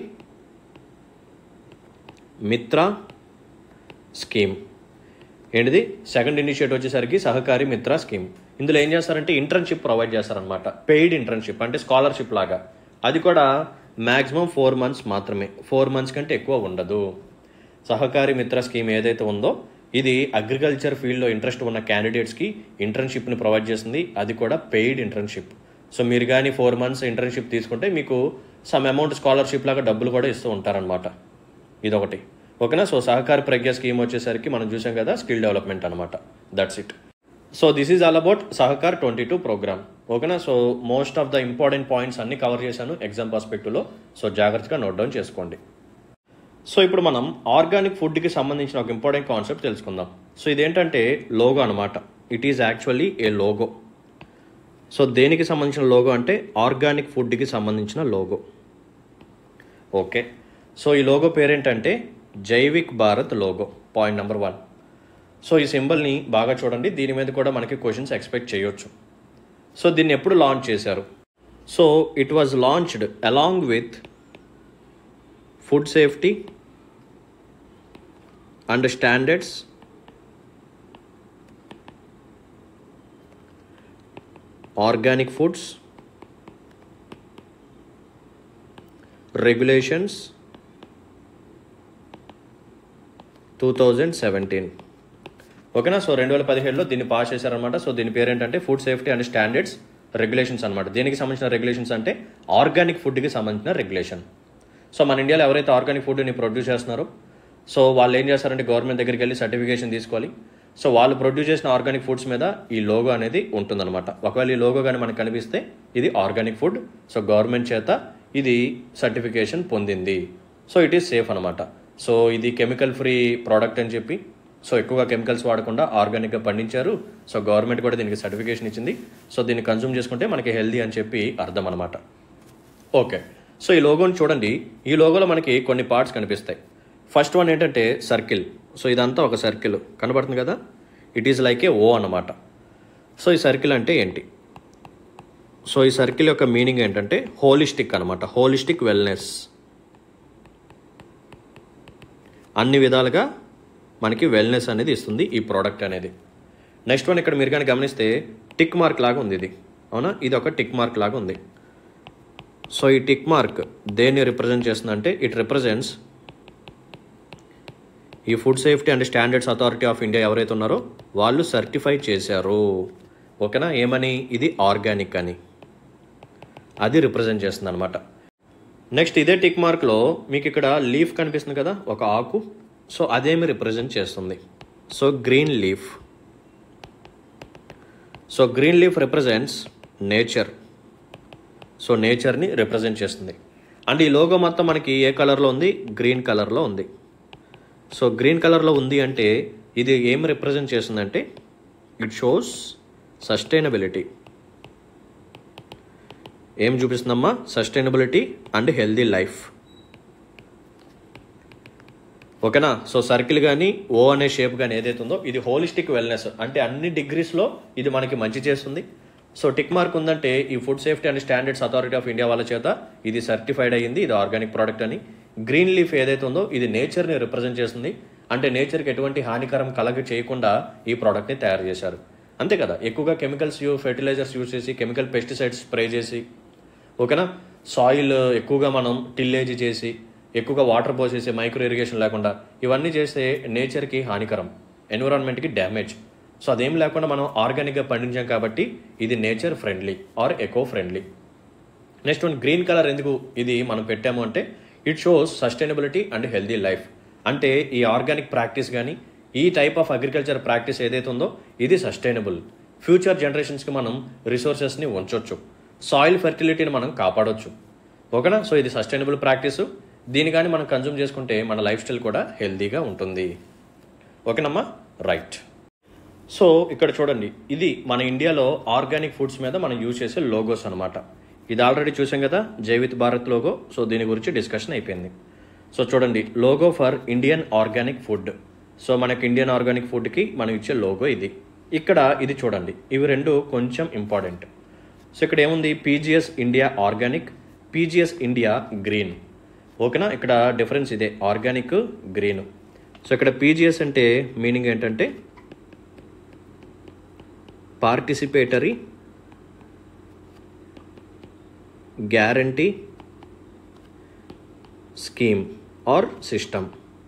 మిత్ర స్కీమ్ ఏంటిది సెకండ్ ఇనిషియేటివ్ వచ్చేసరికి సహకారి మిత్ర స్కీమ్ ఇందులో ఏం చేస్తారంటే ఇంటర్న్షిప్ ప్రొవైడ్ చేస్తారనమాట పెయిడ్ ఇంటర్న్షిప్ అంటే స్కాలర్షిప్ లాగా అది కూడా మ్యాక్సిమం ఫోర్ మంత్స్ మాత్రమే ఫోర్ మంత్స్ కంటే ఎక్కువ ఉండదు సహకారి మిత్ర స్కీమ్ ఏదైతే ఉందో ఇది అగ్రికల్చర్ ఫీల్డ్లో ఇంట్రెస్ట్ ఉన్న క్యాండిడేట్స్కి ఇంటర్న్షిప్ని ప్రొవైడ్ చేస్తుంది అది కూడా పెయిడ్ ఇంటర్న్షిప్ సో మీరు కానీ ఫోర్ మంత్స్ ఇంటర్న్షిప్ తీసుకుంటే మీకు సమ్ అమౌంట్ స్కాలర్షిప్ లాగా డబ్బులు కూడా ఇస్తూ ఉంటారనమాట ఇదొకటి ఓకేనా సో సహకార ప్రజ్ఞ స్కీమ్ వచ్చేసరికి మనం చూసాం కదా స్కిల్ డెవలప్మెంట్ అనమాట that's it so this is all about Sahakar twenty two programme ఓకేనా so most of the important points అన్ని కవర్ చేశాను ఎగ్జామ్ పర్స్పెక్టివ్లో సో జాగ్రత్తగా నోట్ డౌన్ చేసుకోండి సో ఇప్పుడు మనం ఆర్గానిక్ ఫుడ్కి సంబంధించిన ఒక ఇంపార్టెంట్ కాన్సెప్ట్ తెలుసుకుందాం సో ఇదేంటంటే లోగో అనమాట it is actually a logo so దేనికి సంబంధించిన లోగో అంటే ఆర్గానిక్ ఫుడ్కి సంబంధించిన లోగో ఓకే సో ఈ లోగో పేరేంటంటే Jaivik Bharat logo point number one so ఈ సింబల్ని బాగా చూడండి దీని మీద కూడా మనకి క్వశ్చన్స్ ఎక్స్పెక్ట్ చేయొచ్చు సో దీన్ని ఎప్పుడు లాంచ్ చేశారు so it was launched along with food safety and standards organic foods regulations two thousand seventeen ఓకేనా సో రెండు వేల పదిహేడులో దీన్ని పాస్ చేశారనమాట సో దీని పేరు ఏంటంటే food safety and standards regulations అనమాట దీనికి సంబంధించిన రెగ్యులేషన్స్ అంటే ఆర్గానిక్ ఫుడ్కి సంబంధించిన రెగ్యులేషన్ సో మన ఇండియాలో ఎవరైతే ఆర్గానిక్ ఫుడ్ని ప్రొడ్యూస్ చేస్తున్నారో సో వాళ్ళు ఏం చేస్తారంటే గవర్నమెంట్ దగ్గరికి వెళ్ళి సర్టిఫికేషన్ తీసుకోవాలి సో వాళ్ళు ప్రొడ్యూస్ చేసిన ఆర్గానిక్ ఫుడ్స్ మీద ఈ లోగో అనేది ఉంటుందన్నమాట ఒకవేళ ఈ లోగో కానీ మనకు కనిపిస్తే ఇది ఆర్గానిక్ ఫుడ్ సో గవర్నమెంట్ చేత ఇది సర్టిఫికేషన్ పొందింది సో ఇట్ ఈస్ సేఫ్ అనమాట సో ఇది కెమికల్ ఫ్రీ ప్రోడక్ట్ అని చెప్పి సో ఎక్కువగా కెమికల్స్ వాడకుండా ఆర్గానిక్గా పండించారు సో గవర్నమెంట్ కూడా దీనికి సర్టిఫికేషన్ ఇచ్చింది సో దీన్ని కన్సూమ్ చేసుకుంటే మనకి హెల్దీ అని చెప్పి అర్థం అనమాట ఓకే సో ఈ లోగోని చూడండి ఈ లోగోలో మనకి కొన్ని పార్ట్స్ కనిపిస్తాయి ఫస్ట్ వన్ ఏంటంటే సర్కిల్ సో ఇదంతా ఒక సర్కిల్ కనబడుతుంది కదా it is like a O అన్నమాట సో ఈ సర్కిల్ అంటే ఏంటి సో ఈ సర్కిల్ యొక్క మీనింగ్ ఏంటంటే హోలిస్టిక్ అనమాట హోలిస్టిక్ వెల్నెస్ అన్ని విధాలుగా మనకి వెల్నెస్ అనేది ఇస్తుంది ఈ ప్రోడక్ట్ అనేది నెక్స్ట్ వన్ ఇక్కడ మీరు కానీ గమనిస్తే టిక్ మార్క్ లాగా ఉంది ఇది అవునా ఇది ఒక టిక్ మార్క్ లాగా ఉంది సో ఈ టిక్ మార్క్ దేన్ని రిప్రజెంట్ చేస్తుందంటే ఇట్ రిప్రజెంట్స్ ఈ food safety and standards authority of India ఎవరైతే ఉన్నారో వాళ్ళు సర్టిఫై చేశారు ఓకేనా ఏమని ఇది ఆర్గానిక్ అని అది రిప్రజెంట్ చేస్తుంది అనమాట నెక్స్ట్ ఇదే టిక్ మార్క్లో మీకు ఇక్కడ లీఫ్ కనిపిస్తుంది కదా ఒక ఆకు సో అదేమి రిప్రజెంట్ చేస్తుంది so green leaf so green leaf represents nature so నేచర్ని రిప్రజెంట్ చేస్తుంది అండ్ ఈ లోగో మొత్తం మనకి ఏ కలర్లో ఉంది గ్రీన్ కలర్లో ఉంది సో గ్రీన్ కలర్లో ఉంది అంటే ఇది ఏం రిప్రజెంట్ చేస్తుందంటే ఇట్ షోస్ సస్టైనబిలిటీ ఏం చూపిస్తుందమ్మా సస్టైనబిలిటీ అండ్ హెల్దీ లైఫ్ ఓకేనా సో సర్కిల్ కానీ ఓ అనే షేప్ కానీ ఏదైతే ఉందో ఇది హోలిస్టిక్ వెల్నెస్ అంటే అన్ని డిగ్రీస్లో ఇది మనకి మంచి చేస్తుంది సో టిక్ మార్క్ ఉందంటే ఈ food safety and standards authority of India వాళ్ళ చేత ఇది సర్టిఫైడ్ అయ్యింది ఇది ఆర్గానిక్ ప్రోడక్ట్ అని గ్రీన్ లీఫ్ ఏదైతే ఉందో ఇది నేచర్ని రిప్రజెంట్ చేస్తుంది అంటే నేచర్కి ఎటువంటి హానికరం కలగ చేయకుండా ఈ ప్రోడక్ట్ని తయారు చేశారు అంతే కదా ఎక్కువగా కెమికల్స్ యూ ఫెర్టిలైజర్స్ యూజ్ చేసి కెమికల్ పెస్టిసైడ్స్ స్ప్రే చేసి ఓకేనా సాయిల్ ఎక్కువగా మనం టిల్లేజ్ చేసి ఎక్కువగా వాటర్ పోసేసి మైక్రో ఇరిగేషన్ లేకుండా ఇవన్నీ చేస్తే నేచర్కి హానికరం ఎన్విరాన్మెంట్కి డ్యామేజ్ సో అదేం లేకుండా మనం ఆర్గానిక్గా పండించాం కాబట్టి ఇది nature friendly or eco friendly next one green colour ఎందుకు ఇది మనం పెట్టాము అంటే it shows sustainability and healthy life అంటే ఈ ఆర్గానిక్ ప్రాక్టీస్ కానీ ఈ టైప్ ఆఫ్ అగ్రికల్చర్ ప్రాక్టీస్ ఏదైతే ఉందో ఇది సస్టైనబుల్ ఫ్యూచర్ జనరేషన్స్కి మనం రిసోర్సెస్ని ఉంచవచ్చు సాయిల్ ఫెర్టిలిటీని మనం కాపాడొచ్చు ఓకేనా సో ఇది సస్టైనబుల్ ప్రాక్టీస్ దీని కానీ మనం కన్జ్యూమ్ చేసుకుంటే మన లైఫ్ స్టైల్ కూడా హెల్తీగా ఉంటుంది ఓకేనమ్మా రైట్ సో ఇక్కడ చూడండి ఇది మన ఇండియాలో ఆర్గానిక్ ఫుడ్స్ మీద మనం యూజ్ చేసే లోగోస్ అనమాట ఇది ఆల్రెడీ చూసాం కదా జైవిత్ భారత్ లోగో సో దీని గురించి డిస్కషన్ అయిపోయింది సో చూడండి logo for Indian organic food so మనకి ఇండియన్ ఆర్గానిక్ ఫుడ్కి మనం ఇచ్చే లోగో ఇది ఇక్కడ ఇది చూడండి ఇవి రెండు కొంచెం ఇంపార్టెంట్ సో ఇక్కడ ఏముంది PGS India organic PGS India green ఓకేనా ఇక్కడ డిఫరెన్స్ ఇదే ఆర్గానిక్ గ్రీన్ సో ఇక్కడ పీజిఎస్ అంటే మీనింగ్ ఏంటంటే participatory guarantee scheme or system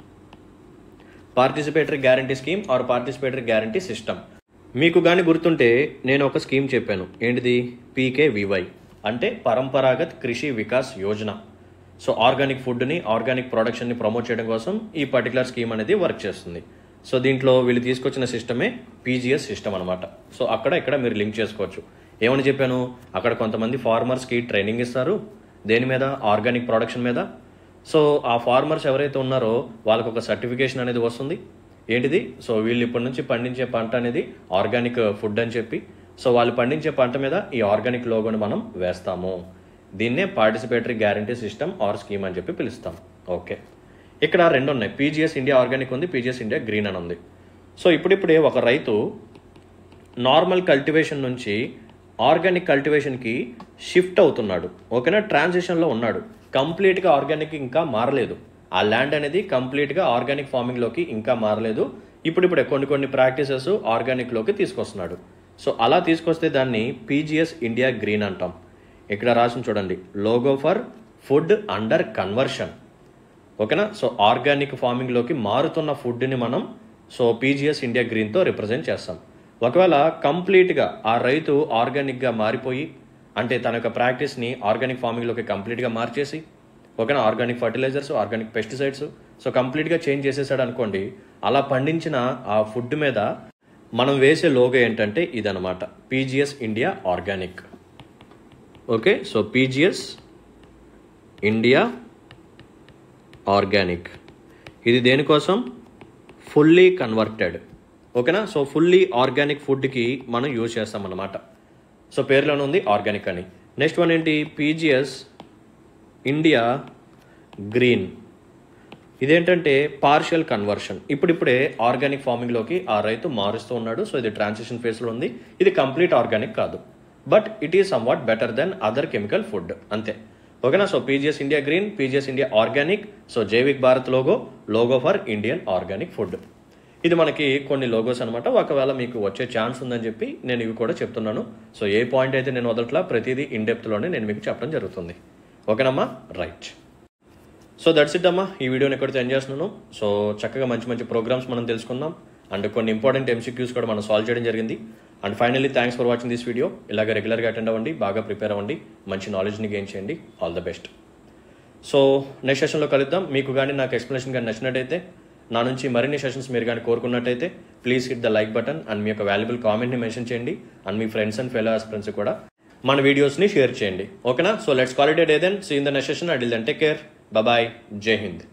participatory guarantee scheme or participatory guarantee system మీకు కానీ గుర్తుంటే నేను ఒక స్కీమ్ చెప్పాను ఏంటిది పీకేవివై అంటే పరంపరాగత్ కృషి వికాస్ యోజన సో ఆర్గానిక్ ఫుడ్ని ఆర్గానిక్ ప్రొడక్షన్ని ప్రమోట్ చేయడం కోసం ఈ పర్టికులర్ స్కీమ్ అనేది వర్క్ చేస్తుంది సో దీంట్లో వీళ్ళు తీసుకొచ్చిన సిస్టమే పీజీఎస్ సిస్టమ్ అనమాట సో అక్కడ ఇక్కడ మీరు లింక్ చేసుకోవచ్చు ఏమని చెప్పాను అక్కడ కొంతమంది ఫార్మర్స్కి ట్రైనింగ్ ఇస్తారు దేని మీద ఆర్గానిక్ ప్రొడక్షన్ మీద సో ఆ ఫార్మర్స్ ఎవరైతే ఉన్నారో వాళ్ళకు ఒక సర్టిఫికేషన్ అనేది వస్తుంది ఏంటిది సో వీళ్ళు ఇప్పటి నుంచి పండించే పంట అనేది ఆర్గానిక్ ఫుడ్ అని చెప్పి సో వాళ్ళు పండించే పంట మీద ఈ ఆర్గానిక్ లోగోని మనం వేస్తాము దీన్నే participatory guarantee system or scheme అని చెప్పి పిలుస్తాం ఓకే ఇక్కడ రెండు ఉన్నాయి పీజీఎస్ ఇండియా ఆర్గానిక్ ఉంది పీజీఎస్ ఇండియా గ్రీన్ అని ఉంది సో ఇప్పుడిప్పుడే ఒక రైతు నార్మల్ కల్టివేషన్ నుంచి ఆర్గానిక్ కల్టివేషన్కి షిఫ్ట్ అవుతున్నాడు ఓకేనా ట్రాన్సిషన్లో ఉన్నాడు కంప్లీట్గా ఆర్గానిక్ ఇంకా మారలేదు ఆ ల్యాండ్ అనేది కంప్లీట్గా ఆర్గానిక్ ఫార్మింగ్లోకి ఇంకా మారలేదు ఇప్పుడిప్పుడే కొన్ని కొన్ని ప్రాక్టీసెస్ ఆర్గానిక్లోకి తీసుకొస్తున్నాడు సో అలా తీసుకొస్తే దాన్ని పీజీఎస్ ఇండియా గ్రీన్ అంటాం ఇక్కడ రాసిన చూడండి logo for food under conversion ఓకేనా సో ఆర్గానిక్ ఫార్మింగ్లోకి మారుతున్న ఫుడ్ని మనం సో పీజీఎస్ ఇండియా గ్రీన్తో రిప్రజెంట్ చేస్తాం ఒకవేళ కంప్లీట్గా ఆ రైతు ఆర్గానిక్గా మారిపోయి అంటే తన యొక్క ప్రాక్టీస్ని ఆర్గానిక్ ఫార్మింగ్లోకి కంప్లీట్గా మార్చేసి ఓకేనా organic fertilisers organic pesticides so కంప్లీట్గా చేంజ్ చేసేసాడు అనుకోండి అలా పండించిన ఆ ఫుడ్ మీద మనం వేసే లోగో ఏంటంటే ఇదనమాట PGS India organic okay so PGS India organic ఇది దేనికోసం ఫుల్లీ కన్వర్టెడ్ ఓకేనా సో ఫుల్లీ ఆర్గానిక్ ఫుడ్కి మనం యూజ్ చేస్తాం అన్నమాట సో పేరులోనే ఉంది ఆర్గానిక్ అని నెక్స్ట్ వన్ ఏంటి పీజిఎస్ ఇండియా గ్రీన్ ఇదేంటంటే పార్షియల్ కన్వర్షన్ ఇప్పుడిప్పుడే ఆర్గానిక్ ఫార్మింగ్లోకి ఆ రైతు మారుస్తూ ఉన్నాడు సో ఇది ట్రాన్సిషన్ ఫేస్లో ఉంది ఇది కంప్లీట్ ఆర్గానిక్ కాదు but it is somewhat better than other chemical food అంతే ఓకేనా so PGS India green PGS India organic so Jaivik Bharat logo logo for Indian organic food ఇది మనకి కొన్ని లోగోస్ అనమాట ఒకవేళ మీకు వచ్చే ఛాన్స్ ఉందని చెప్పి నేను ఇవి కూడా చెప్తున్నాను సో ఏ పాయింట్ అయితే నేను వదలట్లా ప్రతిదీ ఇన్ డెప్త్లోనే నేను మీకు చెప్పడం జరుగుతుంది ఓకేనమ్మా రైట్ సో దట్స్ ఇట్ అమ్మా ఈ వీడియోని ఎక్కడితో ఎంజాయ్ చేస్తున్నాను సో చక్కగా మంచి మంచి ప్రోగ్రామ్స్ మనం తెలుసుకుందాం అండ్ కొన్ని ఇంపార్టెంట్ ఎంసీక్యూస్ కూడా మనం సాల్వ్ చేయడం జరిగింది and finally thanks for watching this video ఇలాగ రెగ్యులర్గా అటెండ్ అవ్వండి బాగా ప్రిపేర్ అవ్వండి మంచి నాలెడ్జ్ని గెయిన్ చేయండి all the best so next సెషన్లో కలుద్దాం మీకు కానీ నాకు ఎక్స్ప్లెనేషన్ కానీ నచ్చినట్టయితే నా నుంచి మరిన్ని సెషన్స్ మీరు కానీ కోరుకున్నట్టయితే please hit the like button and మీ యొక్క వాల్యుబుల్ కామెంట్ని మెన్షన్ చేయండి అండ్ మీ ఫ్రెండ్స్ అండ్ ఫెలో ఫ్రెండ్స్ కూడా మన వీడియోస్ని షేర్ చేయండి ఓకేనా so let's quality day then see in the next session till then take care bye జై హింద్